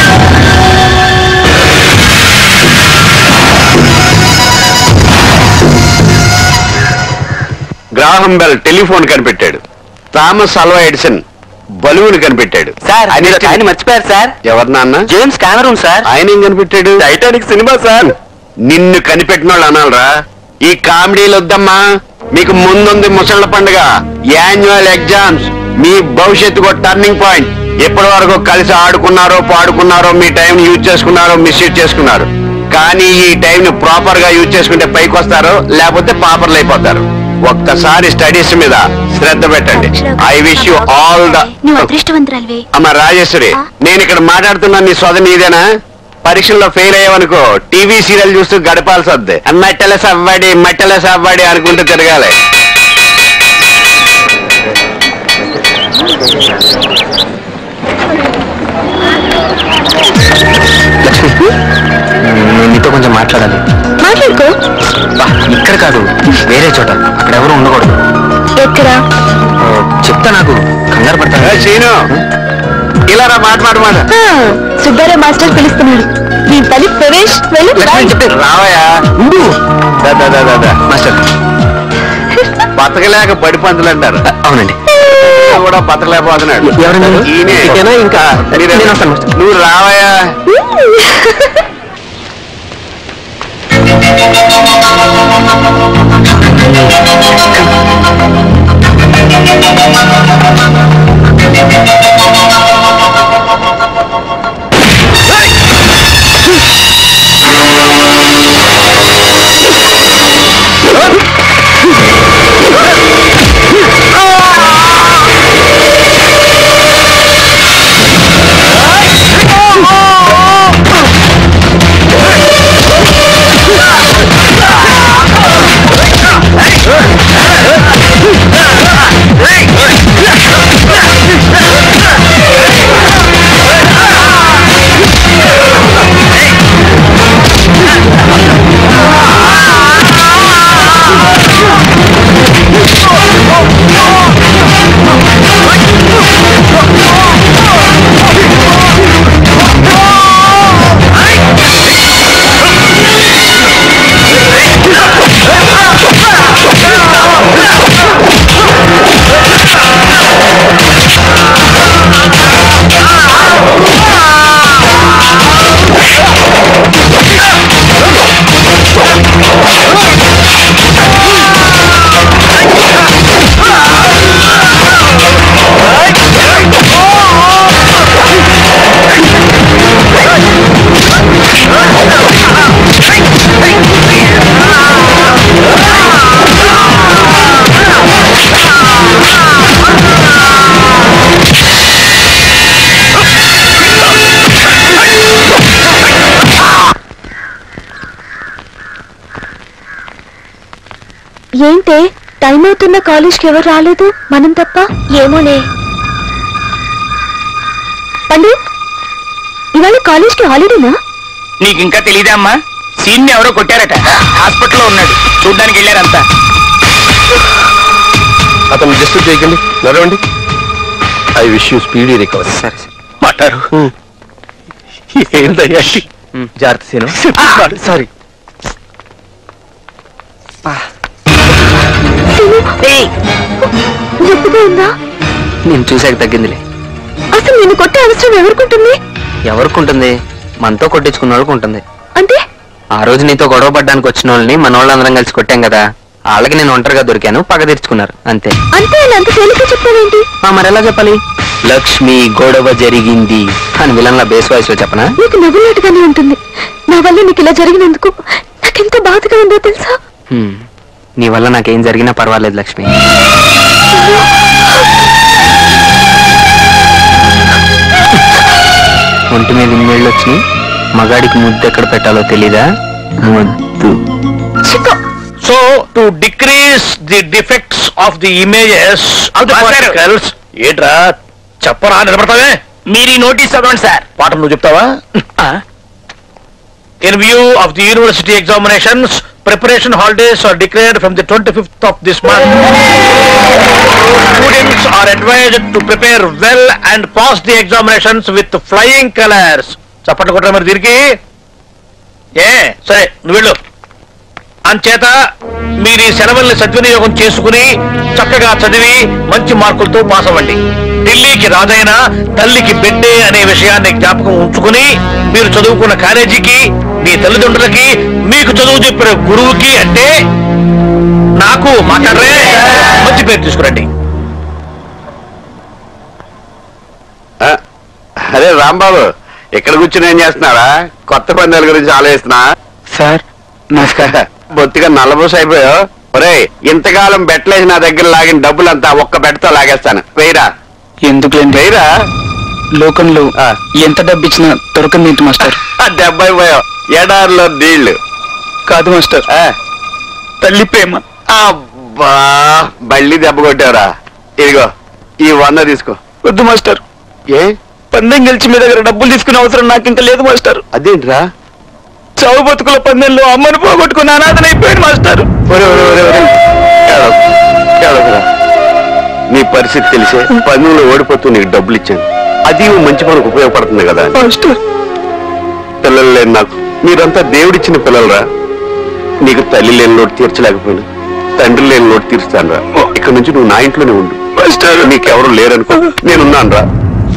గ్రాహం బెల్ టెలిఫోన్ కనిపెట్టాడు థామస్ అల్వా ఎడిసన్ బలువుని కనిపెట్టాడు సార్ ఆయన మీరు ఒక ఆయన మర్చిపోయారు సార్ ఎవరు నాన్న జేమ్స్ కెమెరూన్ సార్ ఆయన ఏం కనిపెట్టాడు టైటానిక్ సినిమా సార్ నిన్ను కనిపెట్టిన వాళ్ళు అనాలరా ఈ కామెడీలు వద్దమ్మా మీకు ముందుంది ముసళ్ళ పండుగ యాన్యువల్ ఎగ్జామ్స్ మీ భవిష్యత్తుకు టర్నింగ్ పాయింట్ ఎప్పటి వరకు కలిసి ఆడుకున్నారో పాడుకున్నారో మీ టైం యూజ్ చేసుకున్నారో మిస్యూజ్ చేసుకున్నారు కానీ ఈ టైం ని ప్రాపర్ గా యూజ్ చేసుకుంటే పైకి వస్తారు లేకపోతే పాపర్లు అయిపోతారు ఒక్కసారి స్టడీస్ మీద శ్రద్ధ పెట్టండి I wish you all the నువ్వు అదృష్టవంతురాలివే అమ్మ రాజేశ్వరి నేను ఇక్కడ మాట్లాడుతున్నా నీ సోద నీదేనా పరీక్షల్లో ఫెయిల్ అయ్యావనుకో టీవీ సీరియల్ చూస్తూ గడపాల్సి వద్ది మట్టెల సవ్వాడి మట్టెల సవ్వాడి అనుకుంటూ తిరగాలి లక్ష్మి నేను నీతో కొంచెం మాట్లాడాలి మాట్లాడుకో బా, ఇక్కడ కాదు వేరే చోట అక్కడ ఎవరు ఉండకూడదు ఎక్కడ ఓ, చెప్తా నాకు కంగారు పడతా ఏ, శ్రీను ఇలా రా మాట మాట మాట ఆ, సుబ్బారావు మాస్టర్ పిలుస్తున్నాడు నీ తల్లి ప్రవేశ్ వెళ్ళు లక్ష్మి చెప్తే రావయ్యా ఉండు. దా, దా, దా, దా, దా. మాస్టర్ బతకలేక పడి పందులు అంటారు అవునండి కూడా బతకలేకపోతున్నాడు ఎవరండి? ఈయనే. ఇదేనా ఇంకా? మీరే. నేను వస్తాను, మాస్టర్. నువ్వు రావయ్యా ఏంటే టైం అవుతున్న కాలేజ్కి ఎవరు రాలేదు మనం తప్ప ఏమోనే పండు ఇవాళ కాలేజ్కి హాలిడేనా నీకు ఇంకా తెలియదా అమ్మా సీన్ ఎవరో కొట్టారట హాస్పిటల్లో ఉన్నాడు చూడ్డానికి వెళ్ళారంతా అతను డిస్టర్బ్ చేయకండి నడవండి I wish you speedy recovery సరే మాట్లాడు ఏంటయ్యా జాగ్రత్త సీను సారీ నొప్పిగా ఉందా నేను చూసాక తగ్గిందిలే అసలు నేను కొట్టే అవసరం ఎవరికుంటుంది ఎవరికి ఉంటుంది మనతో కొట్టించుకున్న వాళ్ళకి ఉంటుంది అంటే ఆ రోజు నీతో గొడవ పడ్డానికి వచ్చిన వాళ్ళని మన వాళ్ళందరం కలిసి కొట్టాం కదా వాళ్ళకి నేను ఒంటరిగా దొరికాను పగ తీర్చుకున్నారు అంతే అంతే అలా అంత తేలిక చెప్పావేంటి ఆ, మరి ఎలా చెప్పాలి లక్ష్మి గొడవ జరిగింది అని విలన్ల బేస్ వాయిస్ లో చెప్పనా నీకు నవ్వులాటగానే ఉంటుంది నా వల్ల నీకు ఇలా జరిగినందుకు నాకెంత బాధగా ఉందో తెలుసా హ్మ్. నీ వల్ల నాకేం జరిగినా పర్వాలేదు లక్ష్మి ఒంటి మీద ఇన్నేళ్ళు వచ్చినాయి మగాడికి ముద్దు ఎక్కడ పెట్టాలో తెలీదా ముద్దు చిక్కు so to decrease the defects of the images of the మాస్టారు. పార్టికల్స్ ఏంట్రా చెప్పరా నిలబడతావే మీరు ఈ నోటీస్ చదవండి సార్ పాఠం నువ్వు చెప్తావా in view of the university examinations preparation holidays are declared from the 25th of this month. Students are advised to prepare well and pass the examinations with flying colors. చప్పట్లు కొట్టరా మరి దీనికి ఏ సరే నువ్వు వెళ్ళు అంచేత మీరు ఈ సెలవుల్ని సద్వినియోగం చేసుకుని చక్కగా చదివి మంచి మార్కులతో పాస్ అవ్వండి ఢిల్లీకి రాజైన తల్లికి బిడ్డే అనే విషయాన్ని జ్ఞాపకం ఉంచుకుని మీరు చదువుకున్న కాలేజీకి మీ తల్లిదండ్రులకి మీకు చదువు చెప్పిన గురువుకి అంటే నాకు మాట్లాడరే మంచి పేరు తీసుకురండి ఆ, అరే రాంబాబు ఇక్కడ కూర్చుని ఏం చేస్తున్నారా కొత్త పందాల గురించి ఆలోచిస్తున్నా సార్ నమస్కారం బొత్తిగా నల్లబూస అయిపోయావు ఒరే ఇంతకాలం బెట్టలేసి నా దగ్గర లాగిన డబ్బులంతా ఒక్క బెట్టతో లాగేస్తాను వెయ్యరా ఎందుకులేండి వెయ్యరా లోకంలో ఆ. ఎంత డబ్బు ఇచ్చినా దొరకంది ఏంటి మాస్టర్ దెబ్బ అయిపోయావు ఎడారిలో నీళ్లు కాదు మాస్టర్ ఆ, తల్లి ప్రేమ అబ్బా బళ్ళి దెబ్బ కొట్టావురా ఇదిగో ఈ వంద తీసుకో వద్దు మాస్టర్ ఏ పందెం గెలిచి మీ దగ్గర డబ్బులు తీసుకునే అవసరం నాకు ఇంకా లేదు మాస్టర్ అదేంట్రా చావు బతుకుల పందెంలో అమ్మను పోగొట్టుకుని అనాథన అయిపోయాడు మాస్టర్ ఒరే, ఒరే, ఒరే, ఒరే. ఏడవకు, ఏడవకురా. నీ పరిస్థితి తెలిసే పన్నులో ఓడిపోతూ నీకు డబ్బులు ఇచ్చాను అది ఓ మంచి పనికి ఉపయోగపడుతుంది కదా అని. మాస్టర్ పిల్లలు లేని నాకు మీరంతా దేవుడిచ్చిన పిల్లలరా నీకు తల్లి లేని లోటు తీర్చలేకపోయినా తండ్రి లేని లోటు తీరుస్తాను రా ఇక్కడ నుంచి నువ్వు నా ఇంట్లోనే ఉండు మాస్టర్ నీకెవరు లేరనుకో నేనున్నాను రా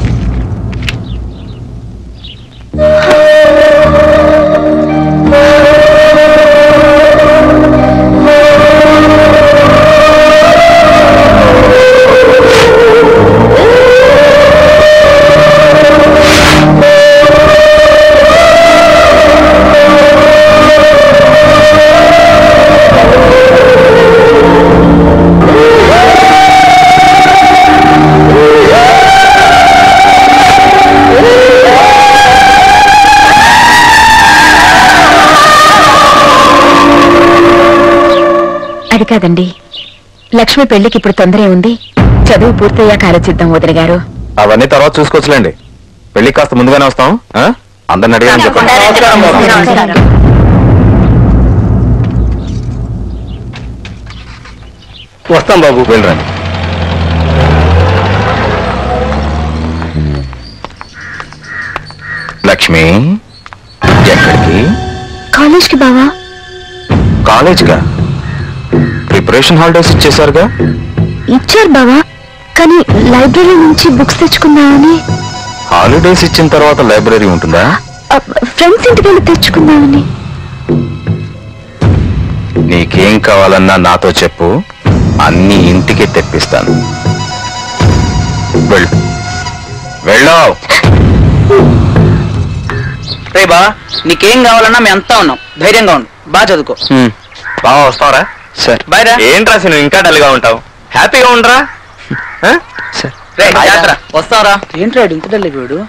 అది కాదండి లక్ష్మి పెళ్లికి ఇప్పుడు తొందరే ఉంది చదువు పూర్తయ్యాక ఆలోచిద్దాం వదిన గారు అవన్నీ తర్వాత చూసుకోవచ్చులేండి పెళ్లి కాస్త ముందుగానే వస్తాం ఆ? అందరిని అడిగాను చెప్పండి వస్తాం బాబు వెళ్ళరండి లక్ష్మి ఎక్కడికి కాలేజ్కి బావా కాలేజ్గా ప్రిపరేషన్ హాలిడేస్ ఇచ్చేసారుగా ఇచ్చారు బావా కానీ లైబ్రరీ నుంచి బుక్స్ తెచ్చుకుందామని హాలిడేస్ ఇచ్చిన తర్వాత లైబ్రరీ ఉంటుందా ఫ్రెండ్స్ ఇంటికి వెళ్ళి తెచ్చుకుందామని నీకేం కావాలన్నా నాతో చెప్పు అన్ని ఇంటికి తెప్పిస్తాను వెళ్ళు వెళ్ళావు రే బా నీకేం కావాలన్నా మేము అంతా ఉన్నాం ధైర్యంగా ఉండు బాగా చదువుకో బాగా వస్తావరా సార్ బాయ్ రా ఏంట్రా నువ్వు ఇంకా డల్గా ఉంటావు హ్యాపీగా ఉండరా సార్ రే జాగ్రత్త వస్తావరా ఏంట్రా ఇంత డల్ అయిపోయాడు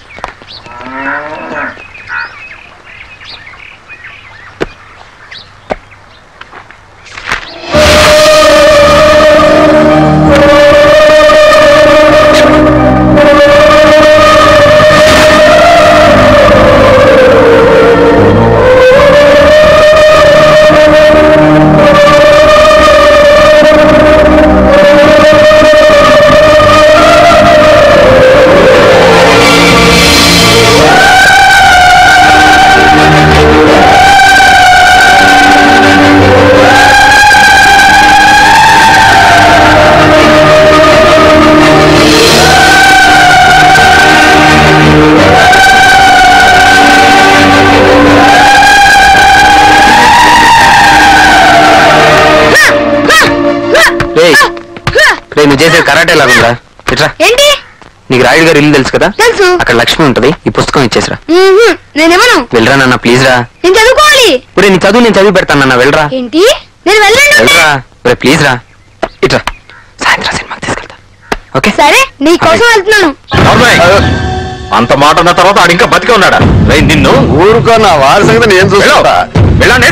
రేయ్ రేయ్ నువ్వు చేసే కరాటే లాగుందా ఇట్రా ఏంటి నీకు రాయుడు గారు ఇల్లు తెలుసు కదా తెలుసు అక్కడ లక్ష్మి ఉంటది ఈ పుస్తకం ఇచ్చేసిరా మ్మ్హ్మ్. నేనేమను వెళ్ళరా నాన్న ప్లీజ్ రా నేను చదువుకోవాలి ఇప్పుడు నీ చదువు నేను చదివి పెడతాను నాన్న వెళ్ళరా ఏంటి నేను వెళ్ళండి వెళ్ళరా రే ప్లీజ్ రా ఇట్రా సాయంత్రం సినిమాకి తీసుకెళ్తా ఓకే సరే నీ కోసం వెళ్తున్నాను అంత మాట అన్న తర్వాత ఆడు ఇంకా బతికే ఉన్నాడా రేయ్, నిన్ను ఊరుకో నా వారి సంగతి నేను చూస్తా వెళ్ళండి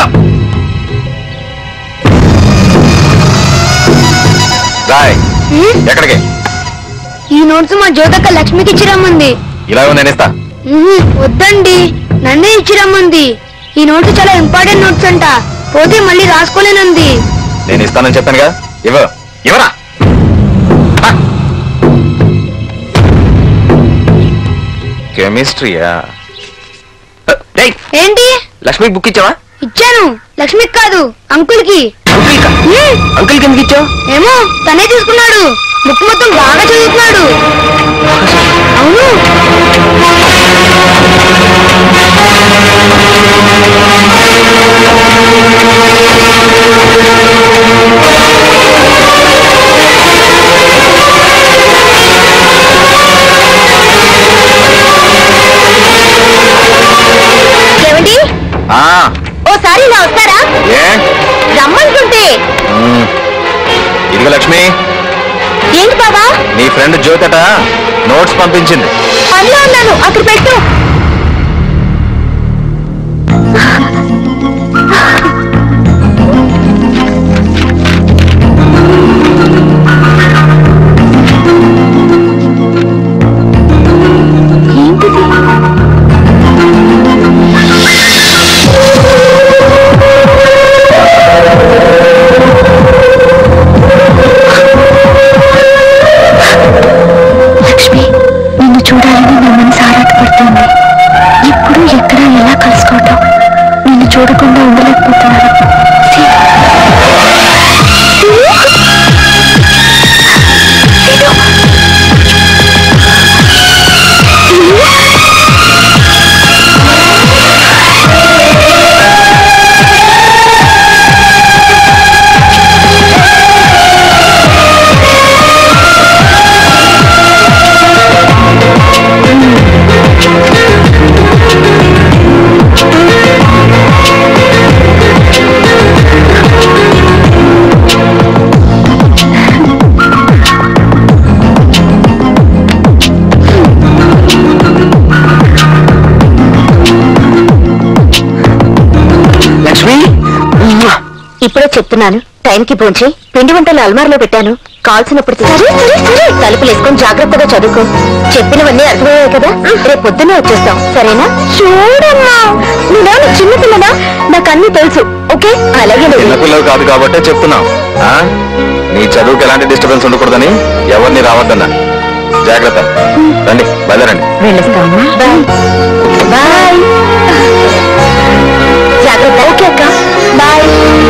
రాయ్ మ్మ్? ఎక్కడికి ఈ నోట్స్ మా జ్యోతక్క లక్ష్మికి ఇచ్చిరమ్మంది ఇలా నేను ఇస్తా మ్మ్హ్మ్. వద్దండి నన్నే ఇచ్చిరమ్మంది ఈ నోట్స్ చాలా ఇంపార్టెంట్ నోట్స్ అంట పోతే మళ్ళీ రాసుకోలేనుంది నేను ఇస్తానని చెప్పానుగా ఇవ్వ ఇవ్వరా కెమిస్ట్రీయా ఏంటి లక్ష్మికి బుక్ ఇచ్చావా ఇచ్చాను లక్ష్మికి కాదు అంకుల్ కి అంకుల్ కి ఎందుకు ఇచ్చావు ఏమో తనే తీసుకున్నాడు బుక్ మొత్తం బాగా చదువుతున్నాడు అవును ఏమండి ఆ, ఓసారి ఇలా వస్తారా ఏ రమ్మంటుంటే మ్మ్. ఇదిగో లక్ష్మి ఏంటి బాబా నీ ఫ్రెండ్ జ్యోతట నోట్స్ పంపించింది పనిలో ఉన్నాను అక్కడ పెట్టు లక్ష్మి నిన్ను చూడాలని నా మనసు ఆరాటపడుతుంది ఎప్పుడు ఎక్కడ ఎలా కలుసుకోవటం నిన్ను చూడకుండా ఉండలేకపోతున్నాను లక్ష్మి ఇప్పుడే చెప్తున్నాను టైంకి పోంచి పిండి వంటలు అల్మార్లో పెట్టాను కాల్సినప్పుడు తలుపులు వేసుకొని జాగ్రత్తగా చదువుకో చెప్పినవన్నీ అర్థమయ్యాయి కదా రేపు పొద్దున్నే వచ్చేస్తాం సరేనా చూడమ్మా నేను చిన్న పిల్లనా నాకు అన్ని తెలుసు ఓకే అలాగే చిన్నపిల్లలు కాదు కాబట్టే చెప్తున్నాం ఆ? నీ చదువుకి ఎలాంటి డిస్టర్బెన్స్ ఉండకూడదని ఎవరిని రావద్దన్నా జాగ్రత్త రండి బయలుదేరండి వెళ్ళొస్తామా బాయ్ బాయ్ జాగ్రత్త ఓకే అక్క బాయ్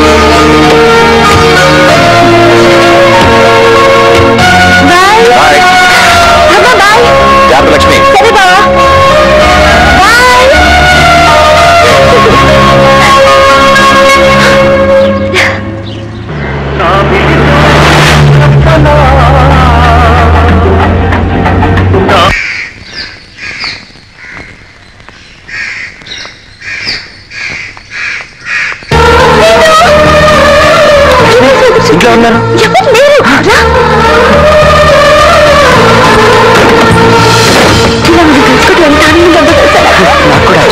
బాయ్ బాయ్ అమ్మ బాయ్ జాగ్రత్త లక్ష్మి సరే బావా బాయ్ ఇంట్లో ఉన్నారు ఎవరు లేరు రా ఇలా మనం కలుసుకోవడం ఎంత ఆనందంగా ఉందో తెలుసా? నాకు కూడా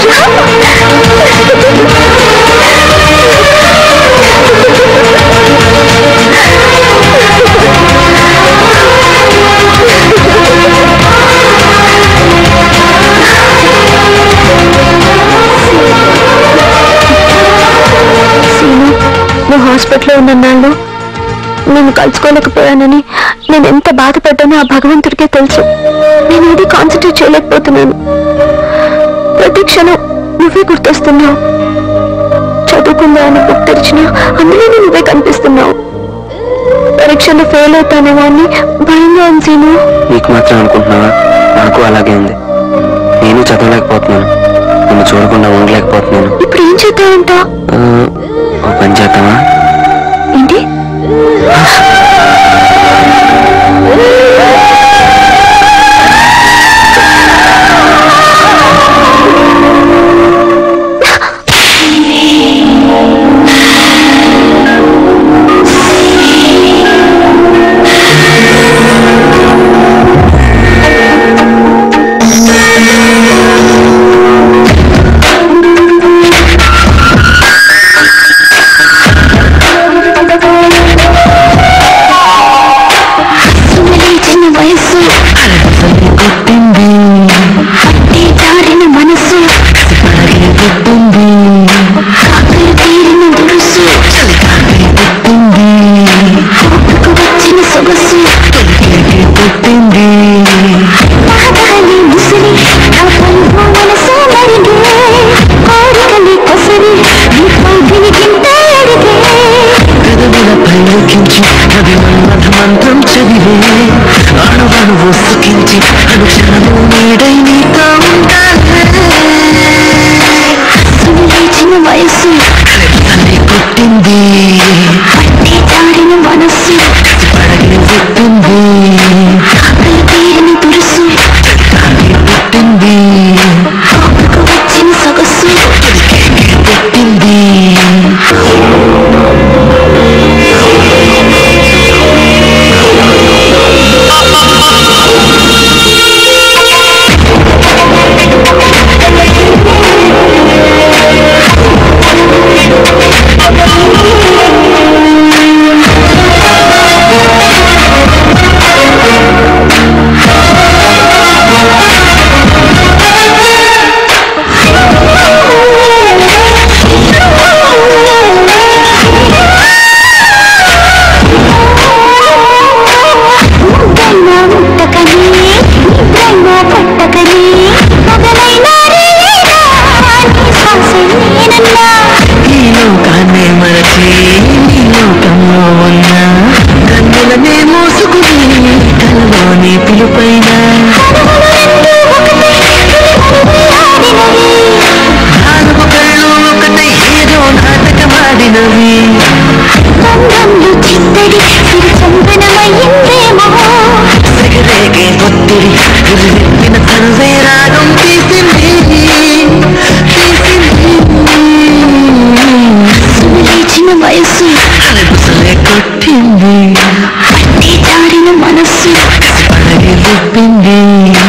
సీను నువ్వు హాస్పిటల్లో ఉన్న నాళ్ళు నేను కలుసుకోలేకపోయానని నేను ఎంత బాధపడ్డానో ఆ భగవంతుడికే తెలుసు నేను ఏది కాన్సన్ట్రేట్ చేయలేకపోతున్నాను ప్రతి క్షణం నువ్వే గుర్తొస్తున్నావు చదువుకుందా అని బుక్ తెరిచినా అందులోనే నువ్వే కనిపిస్తున్నావు పరీక్షలో ఫెయిల్ అవుతానేమో అని భయంగా ఉంది సీను నీకు మాత్రం అనుకుంటున్నావా నాకు అలాగే ఉంది నేను చదవలేకపోతున్నాను నిన్ను చూడకుండా ఉండలేకపోతున్నాను ఇప్పుడు ఏం చేద్దామంట ఆ, ఓ పని చేద్దామా ఏంటి ఆ లిఖించి అది మన్మథ మంత్రం చదివే అణువణువు సుఖించి అనుక్షణము నీడై నీతో ఉంటానే లేచిన వయస్సు తల్లి పుట్టింది పట్టి జారిన మనస్సు పడగి పుట్టింది ఆకలి తీరిన తురుసు తల్లి పుట్టింది కోపకు వచ్చిన సొగసు పుట్టింది ఈ లోకాన్నే మరచి నీ లోకంలో ఉన్న కన్నులనే మోసుకుని కలలోని పిలుపైన నాలుగు కళ్ళు ఒకటే ఏదో నాటకమాడినవి సెగరేగే ఒత్తిడి గురివెప్పిన తనువే రాగం తీసింది లేచిన వయస్సు అలగుసలే కొట్టింది పట్టి జారిన మనస్సు పడగే విప్పింది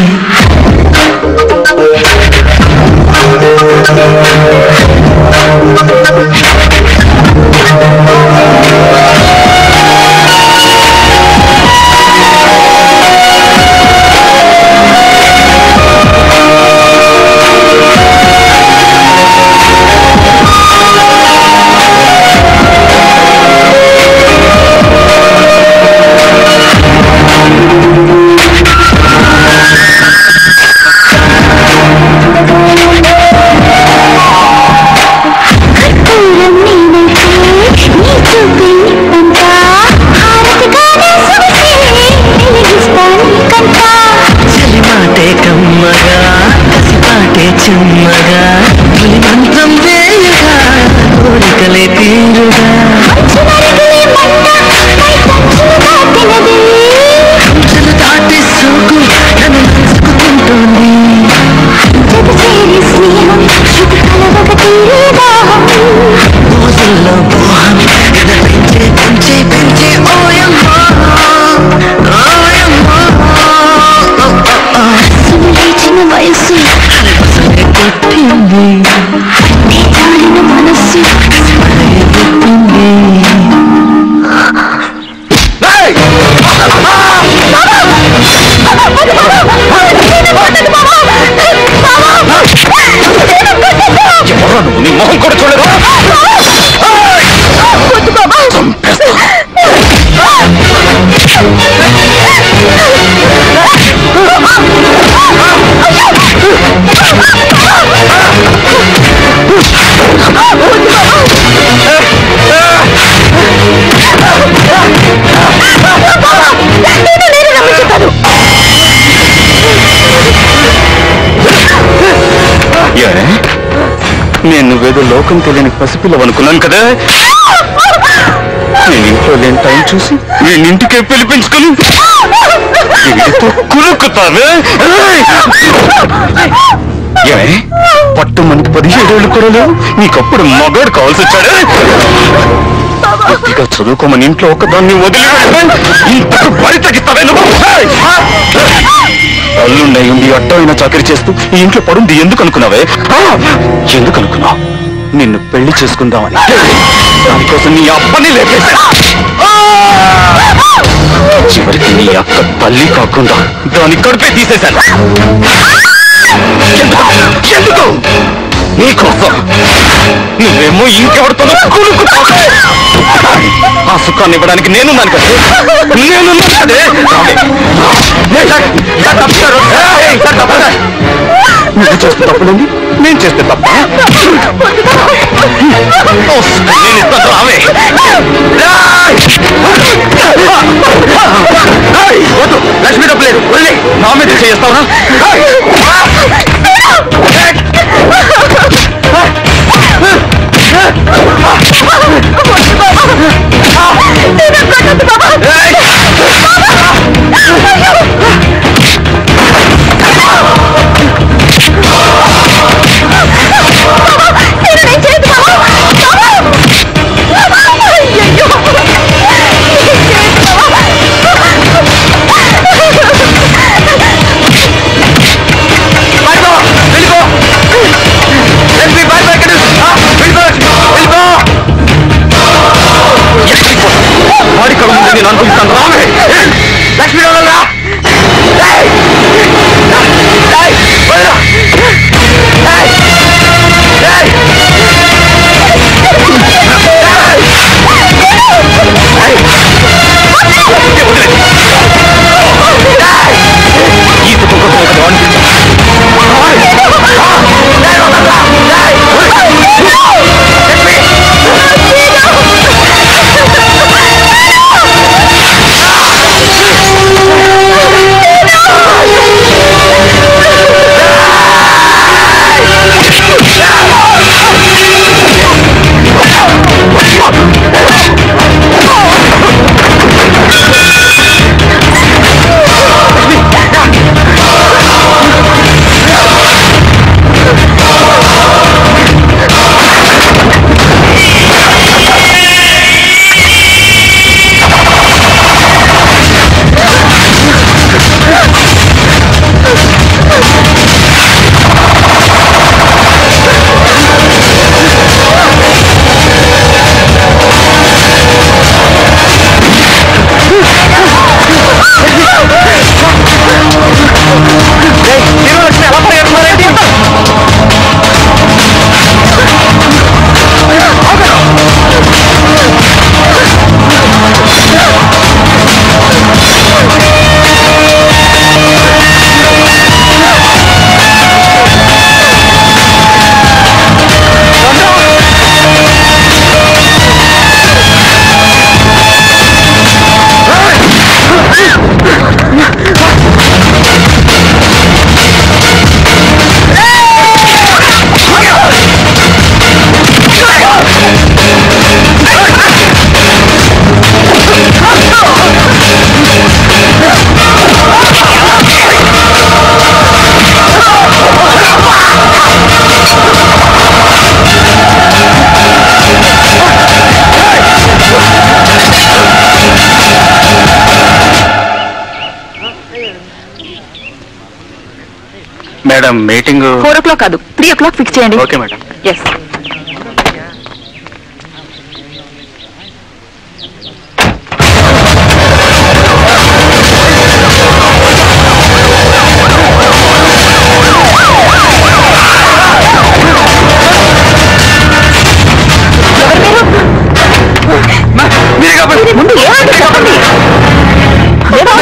చెలిమాటే కమ్మగా కసిపాటే చిమ్మగా తొలి మంత్రం వేయగా కోరికలే తీరుగా అంచులు దాటి సోకు నన్ను తెలుసుకుంటోంది రోజుల్లో మోహం ఎద పెంచే పెంచే పెంచే ఓయమ్మా ఓయమ్మా లేచిన వయస్సు అలసలే కొట్టింది పట్టి జారిన మనస్సు పడగే పుట్టింది ఎవరు నువ్వు నీ మొహం కూడా చూడలేదు ఏ? నేను నువ్వేదో లోకం తెలియని పసిపిల్లవనుకున్నాను కదా నేను ఇంట్లో లేని టైం చూసి నేను ఇంటికే పిలిపించుకుని వీడితో కులుకుతావే ఏమే పట్టు మనకి పదిహేడేళ్ళు కూడా లేవు నీకప్పుడు మగాడు కావాల్సి వచ్చాడే గట్టిగా చదువుకోమని ఇంట్లో ఒకదాన్ని వదిలి ఇంతకు బరి తగ్గిస్తావే నువ్వు అల్లుండై ఉండి అడ్డమైన చాకరీ చేస్తూ ఈ ఇంట్లో పడుంది ఎందుకు అనుకున్నావే ఆ! ఎందుకు అనుకున్నావు నిన్ను పెళ్లి చేసుకుందామని దానికోసం నీ అప్పని లేపేశా చివరికి నీ అక్క తల్లి కాకుండా దాని కడుపే తీసేశాను ఎందుకు? ఎందుకు నీకోసం నువ్వేమో ఇంకెవరితోనో కొనుక్కుంటావు ఆ సుఖాన్ని ఇవ్వడానికి నేనున్నాను కదా నేనున్నాను కదే ఏ, సార్, సార్, తప్పుతారు. ఏ, సార్, తప్పుతారు. నువ్వు చేస్తే తప్పులేండి నేను చేస్తే తప్ప నేను ఇస్తాను రావే ఏయ్, వద్దు లక్ష్మి డబ్బు లేదు వదిలే నా మీద చేస్తావునా వాడి కడుగు ముందు నేను అనుకుంటాను రావే లక్ష్మీ రావాలా ఈ కుటుంబం కోసం ఒక వాడిని madam meeting four o'clock కాదు త్రీ ఓ క్లాక్ ఫిక్స్ చేయండి ఓకే మేడం ఎస్ ముందు ఏమంటే చెప్పండి ఏదో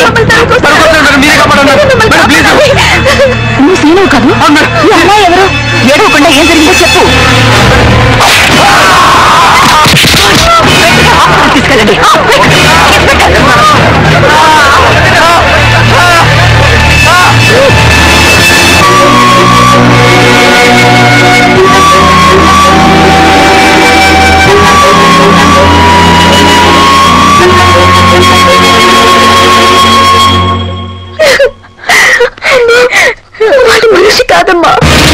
నువ్వు సీను కాదు ఈ అమ్మాయి ఎవరు ఏడవకుండా ఏం జరిగిందో చెప్పు తీసుకెళ్ళండి వాడు మనిషి కాదమ్మా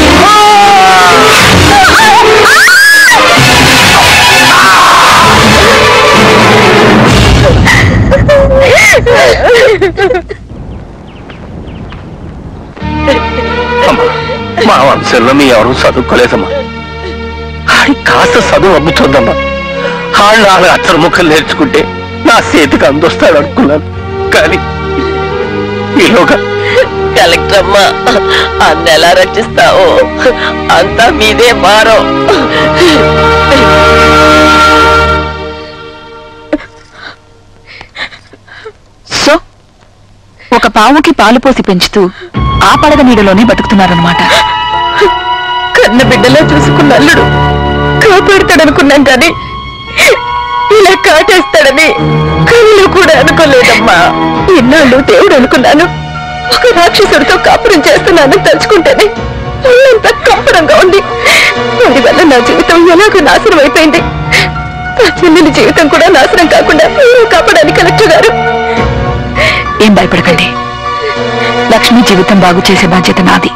అమ్మా మా వంశంలో మీ ఎవరు చదువుకోలేదమ్మా ఆడి కాస్త చదువు అమ్ముతుందమ్మా ఆళ్ళు నాలుగు అచ్చర ముక్కలు నేర్చుకుంటే నా చేతికి అందొస్తాడు అనుకున్నాను కానీ ఈలోగా కలెక్టర్ అమ్మా అన్న ఎలా రక్షిస్తావు అంతా మీదే భారం పావుకి పాలు పోసి పెంచుతూ ఆ పడగ నీడలోనే బతుకుతున్నారనమాట కన్న బిడ్డలా చూసుకున్న అల్లుడు కాపాడుతాడనుకున్నాం కానీ ఇలా కాటేస్తాడని కళ్ళు కూడా అనుకోలేదమ్మా ఎన్నాళ్ళు దేవుడు అనుకున్నాను ఒక రాక్షసుడితో కాపురం చేస్తున్నానని తలుచుకుంటేనే ఒళ్ళంతా కంపరంగా ఉంది వాడి వల్ల నా జీవితం ఎలాగో నాశనం అయిపోయింది నా చెల్లెలి జీవితం కూడా నాశనం కాకుండా మీరు కాపాడాలి కలెక్టర్ గారు ఏం భయపడకండి లక్ష్మి జీవితం బాగు చేసే బాధ్యత నాది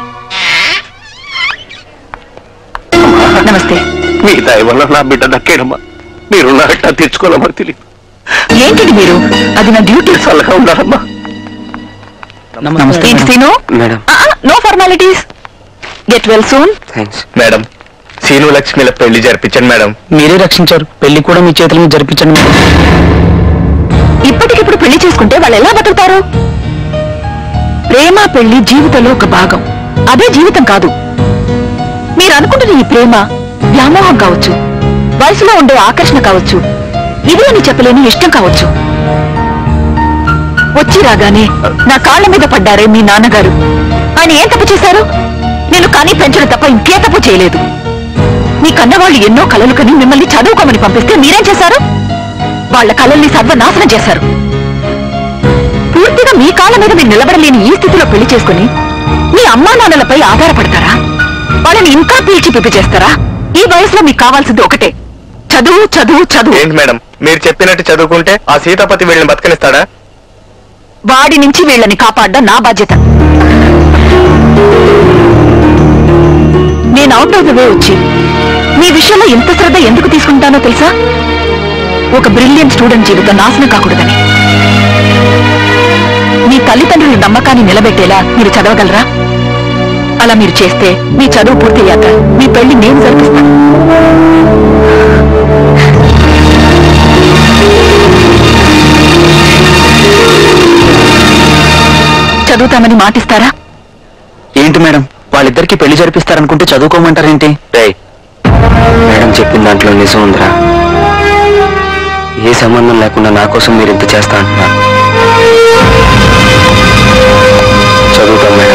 నమస్తే మీ దయ వల్ల నా బిడ్డ దక్కేనమ్మా మీరున్నారట తెచ్చుకోవాలమ్మా తెలియదు ఏంటిది మీరు అది నా డ్యూటీ చల్లగా ఉండాలమ్మా నమస్తే Seenu madam no formalities get well soon thanks madam Seenu లక్ష్మిల పెళ్లి జరిపించండి మేడం మీరే రక్షించారు పెళ్లి కూడా మీ చేతుల మీద జరిపించండి మేడం. ఇప్పటికిప్పుడు పెళ్లి చేసుకుంటే వాళ్ళు ఎలా బతుకుతారు ప్రేమ పెళ్లి జీవితంలో ఒక భాగం అదే జీవితం కాదు మీరు అనుకుంటున్న ఈ ప్రేమ వ్యామోహం కావచ్చు వయసులో ఉండే ఆకర్షణ కావచ్చు ఇది అని చెప్పలేని ఇష్టం కావచ్చు వచ్చి రాగానే నా కాళ్ళ మీద పడ్డారే మీ నాన్నగారు ఆయన ఏం తప్పు చేశారు నేను కానీ పెంచడం తప్ప ఇంకే తప్పు చేయలేదు మీ కన్నవాళ్ళు ఎన్నో కలలు కని మిమ్మల్ని చదువుకోమని పంపిస్తే మీరేం చేశారు వాళ్ళ కళల్ని సర్వనాశనం చేశారు పూర్తిగా మీ కాళ్ళ మీద మీరు నిలబడలేని ఈ స్థితిలో పెళ్లి చేసుకుని మీ అమ్మా నాన్నలపై ఆధారపడతారా వాళ్ళని ఇంకా పీల్చి పిప్పి చేస్తారా ఈ వయసులో మీకు కావాల్సింది ఒకటే చదువు చదువు చదువు ఏంటి మేడం మీరు చెప్పినట్టు చదువుకుంటే ఆ సీతాపతి వీళ్ళని బతకనిస్తాడా వాడి నుంచి వీళ్ళని కాపాడడం నా బాధ్యత నేను అవుట్ ఆఫ్ ద వే వచ్చి మీ విషయంలో ఎంత శ్రద్ధ ఎందుకు తీసుకుంటానో తెలుసా ఒక బ్రిలియంట్ స్టూడెంట్ జీవితం నాశనం కాకూడదని మీ తల్లిదండ్రుల నమ్మకాన్ని నిలబెట్టేలా మీరు చదవగలరా అలా మీరు చేస్తే మీ చదువు పూర్తయ్యాక మీ పెళ్లి నేను జరిపిస్తాను చదువుతామని మాటిస్తారా ఏంటి మేడం వాళ్ళిద్దరికి పెళ్లి జరిపిస్తారనుకుంటే చదువుకోమంటారేంటి రేయ్ మేడం చెప్పిన దాంట్లో నిజం ఉందిరా ఏ సంబంధం లేకుండా నా కోసం మీరు ఇంత చేస్తా అంటున్నారు చదువుతాం మేడం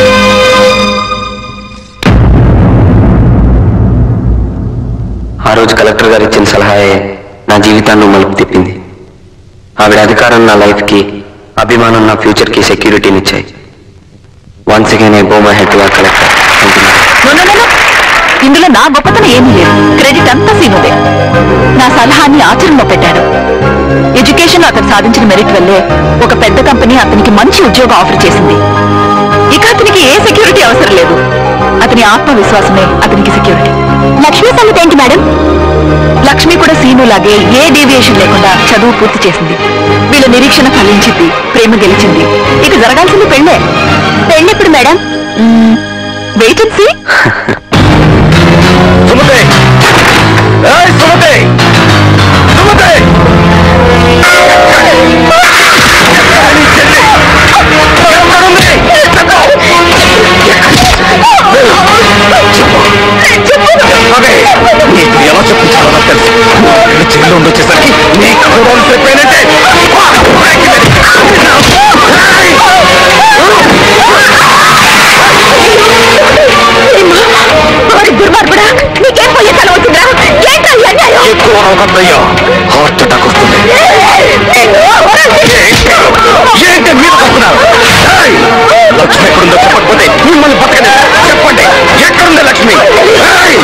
ఆ రోజు కలెక్టర్ గారు ఇచ్చిన సలహాయే నా జీవితాన్ని మలుపు తిప్పింది ఆవిడ అధికారం నా లైఫ్కి అభిమానం నా ఫ్యూచర్కి సెక్యూరిటీని ఇచ్చాయి once again I bow my head to collector No, no, no, no. ఇందులో నా గొప్పతనం ఏమీ లేదు క్రెడిట్ అంతా సీనుదే నా సలహాన్ని ఆచరణలో పెట్టాడు ఎడ్యుకేషన్ అతను సాధించిన మెరిట్ వల్లే ఒక పెద్ద కంపెనీ అతనికి మంచి ఉద్యోగం ఆఫర్ చేసింది ఇక అతనికి ఏ సెక్యూరిటీ అవసరం లేదు అతని ఆత్మవిశ్వాసమే అతనికి సెక్యూరిటీ లక్ష్మీ సంగతి ఏంటి మేడం లక్ష్మి కూడా సీనులాగే ఏ డీవియేషన్ లేకుండా చదువు పూర్తి చేసింది వీళ్ళ నిరీక్షణ ఫలించింది ప్రేమ గెలిచింది ఇక జరగాల్సింది పెళ్ళే పెళ్ళెప్పుడు మేడం వెయిట్ అండ్ సీ సుమతే ఏయ్ సుమతే సుమతే నీకు ఎలా చెప్పించాలో నాకు తెలుసు ఇక్కడ జైల్లో ఉండొచ్చేసరికి నీ కూరలు చెప్పానంటే ఓరి దుర్మార్గుడా నీకేం పోయే తల వచ్చిందా ఏంటో ఈ అన్యాయం ఎక్కువ రోగందయ్యా హార్ట్ అటాక్ వస్తుంది ఏంటి మీరు వస్తున్నారు ఏయ్! లక్ష్మి ఎక్కడుందో చెప్పకపోతే మిమ్మల్ని బతకని చెప్పండి ఎక్కడుంది లక్ష్మి ఏయ్!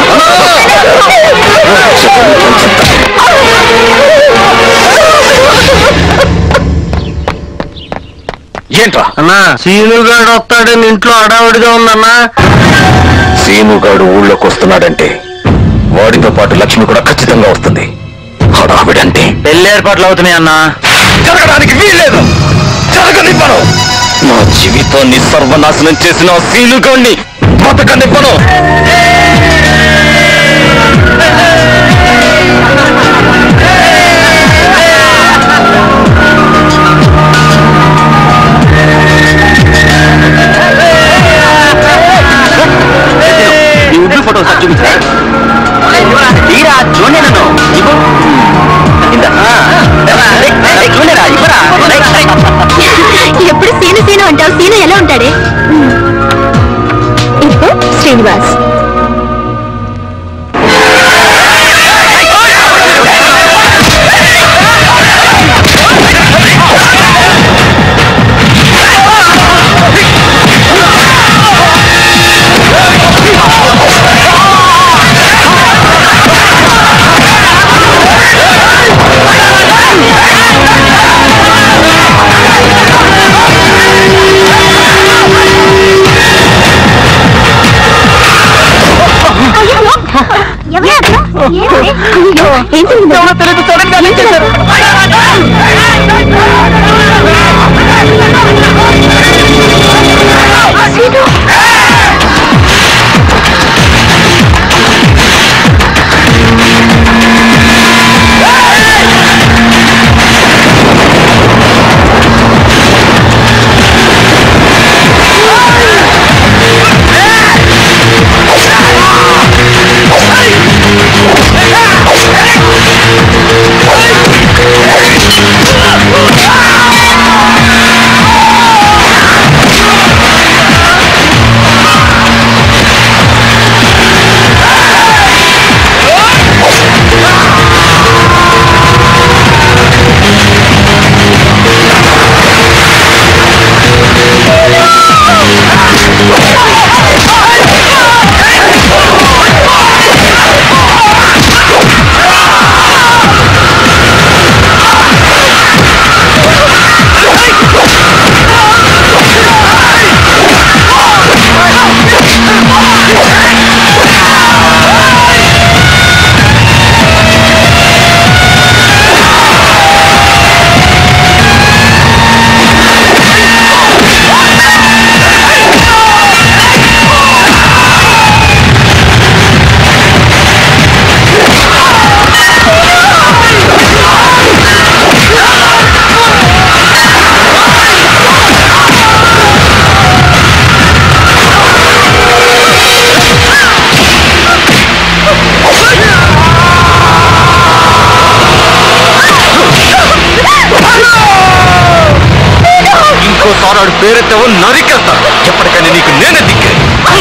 ఏంట్రా అన్నా సీనుగాడు వస్తాడని ఇంట్లో అడావిడిగా ఉందన్నా సీనుగాడు ఊళ్ళోకి వస్తున్నాడంటే వాడితో పాటు లక్ష్మి కూడా ఖచ్చితంగా వస్తుంది హడావిడంటే పెళ్లి ఏర్పాట్లు అవుతున్నాయి అన్నా జరగడానికి వీల్లేదు జరగనివ్వను నా జీవితాన్ని సర్వనాశనం చేసిన ఆ సీనుగాడిని బతకనివ్వను నీ ఉడ్డు ఫోటో సార్ చూపించరా తీరా చూడండి నన్ను ఇవ్వు ఇందా. ఆ, రేయ్, రేయ్, చూడరా ఇవ్వరా రేయ్, రేయ్. ఎప్పుడు సీను సీను అంటావు సీను అని పేరెత్తావో నరికేస్తాను ఎప్పటికైనా నీకు నేనే దిక్కే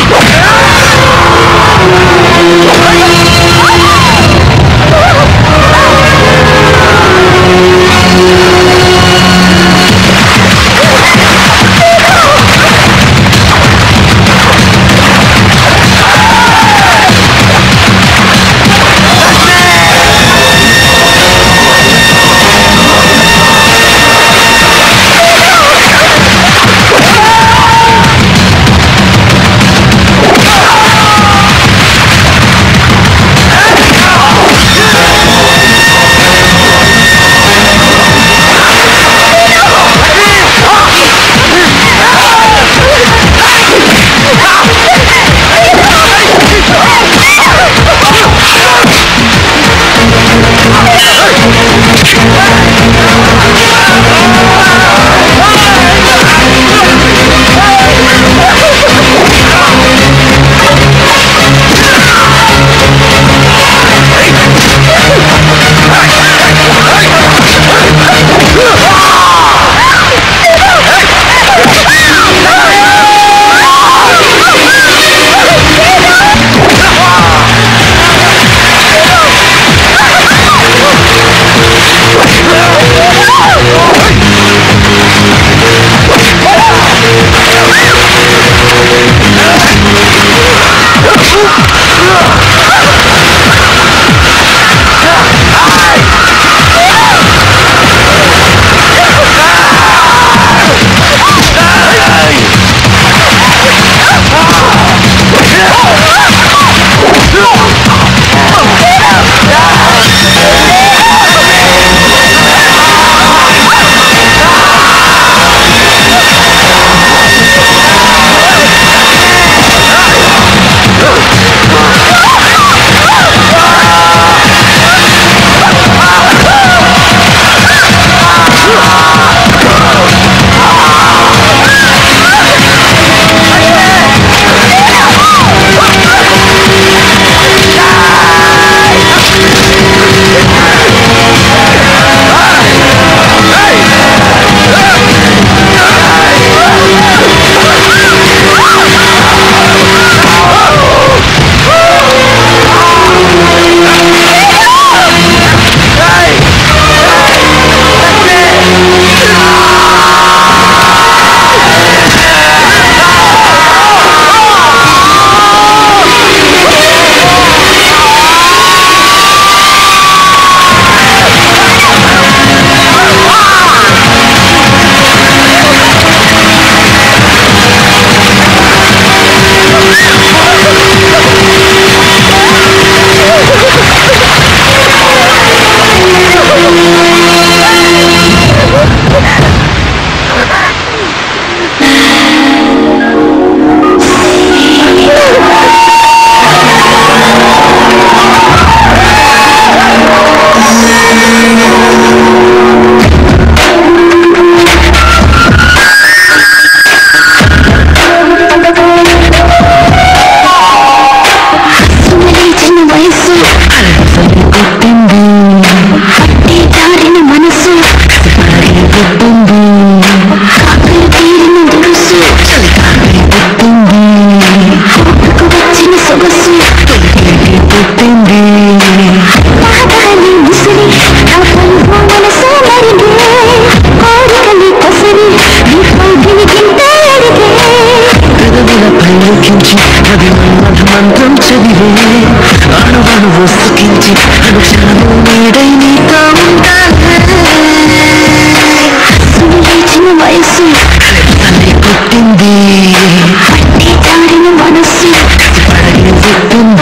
పలికించి అది మన్మథ మంత్రం చదివే అణువణువు సుఖించి అనుక్షణము నీడై నీతో ఉంటానే సునిలిచిన వయసు తల్లి పుట్టింది పట్టి జారిన మనస్సు పడగిన పుట్టింది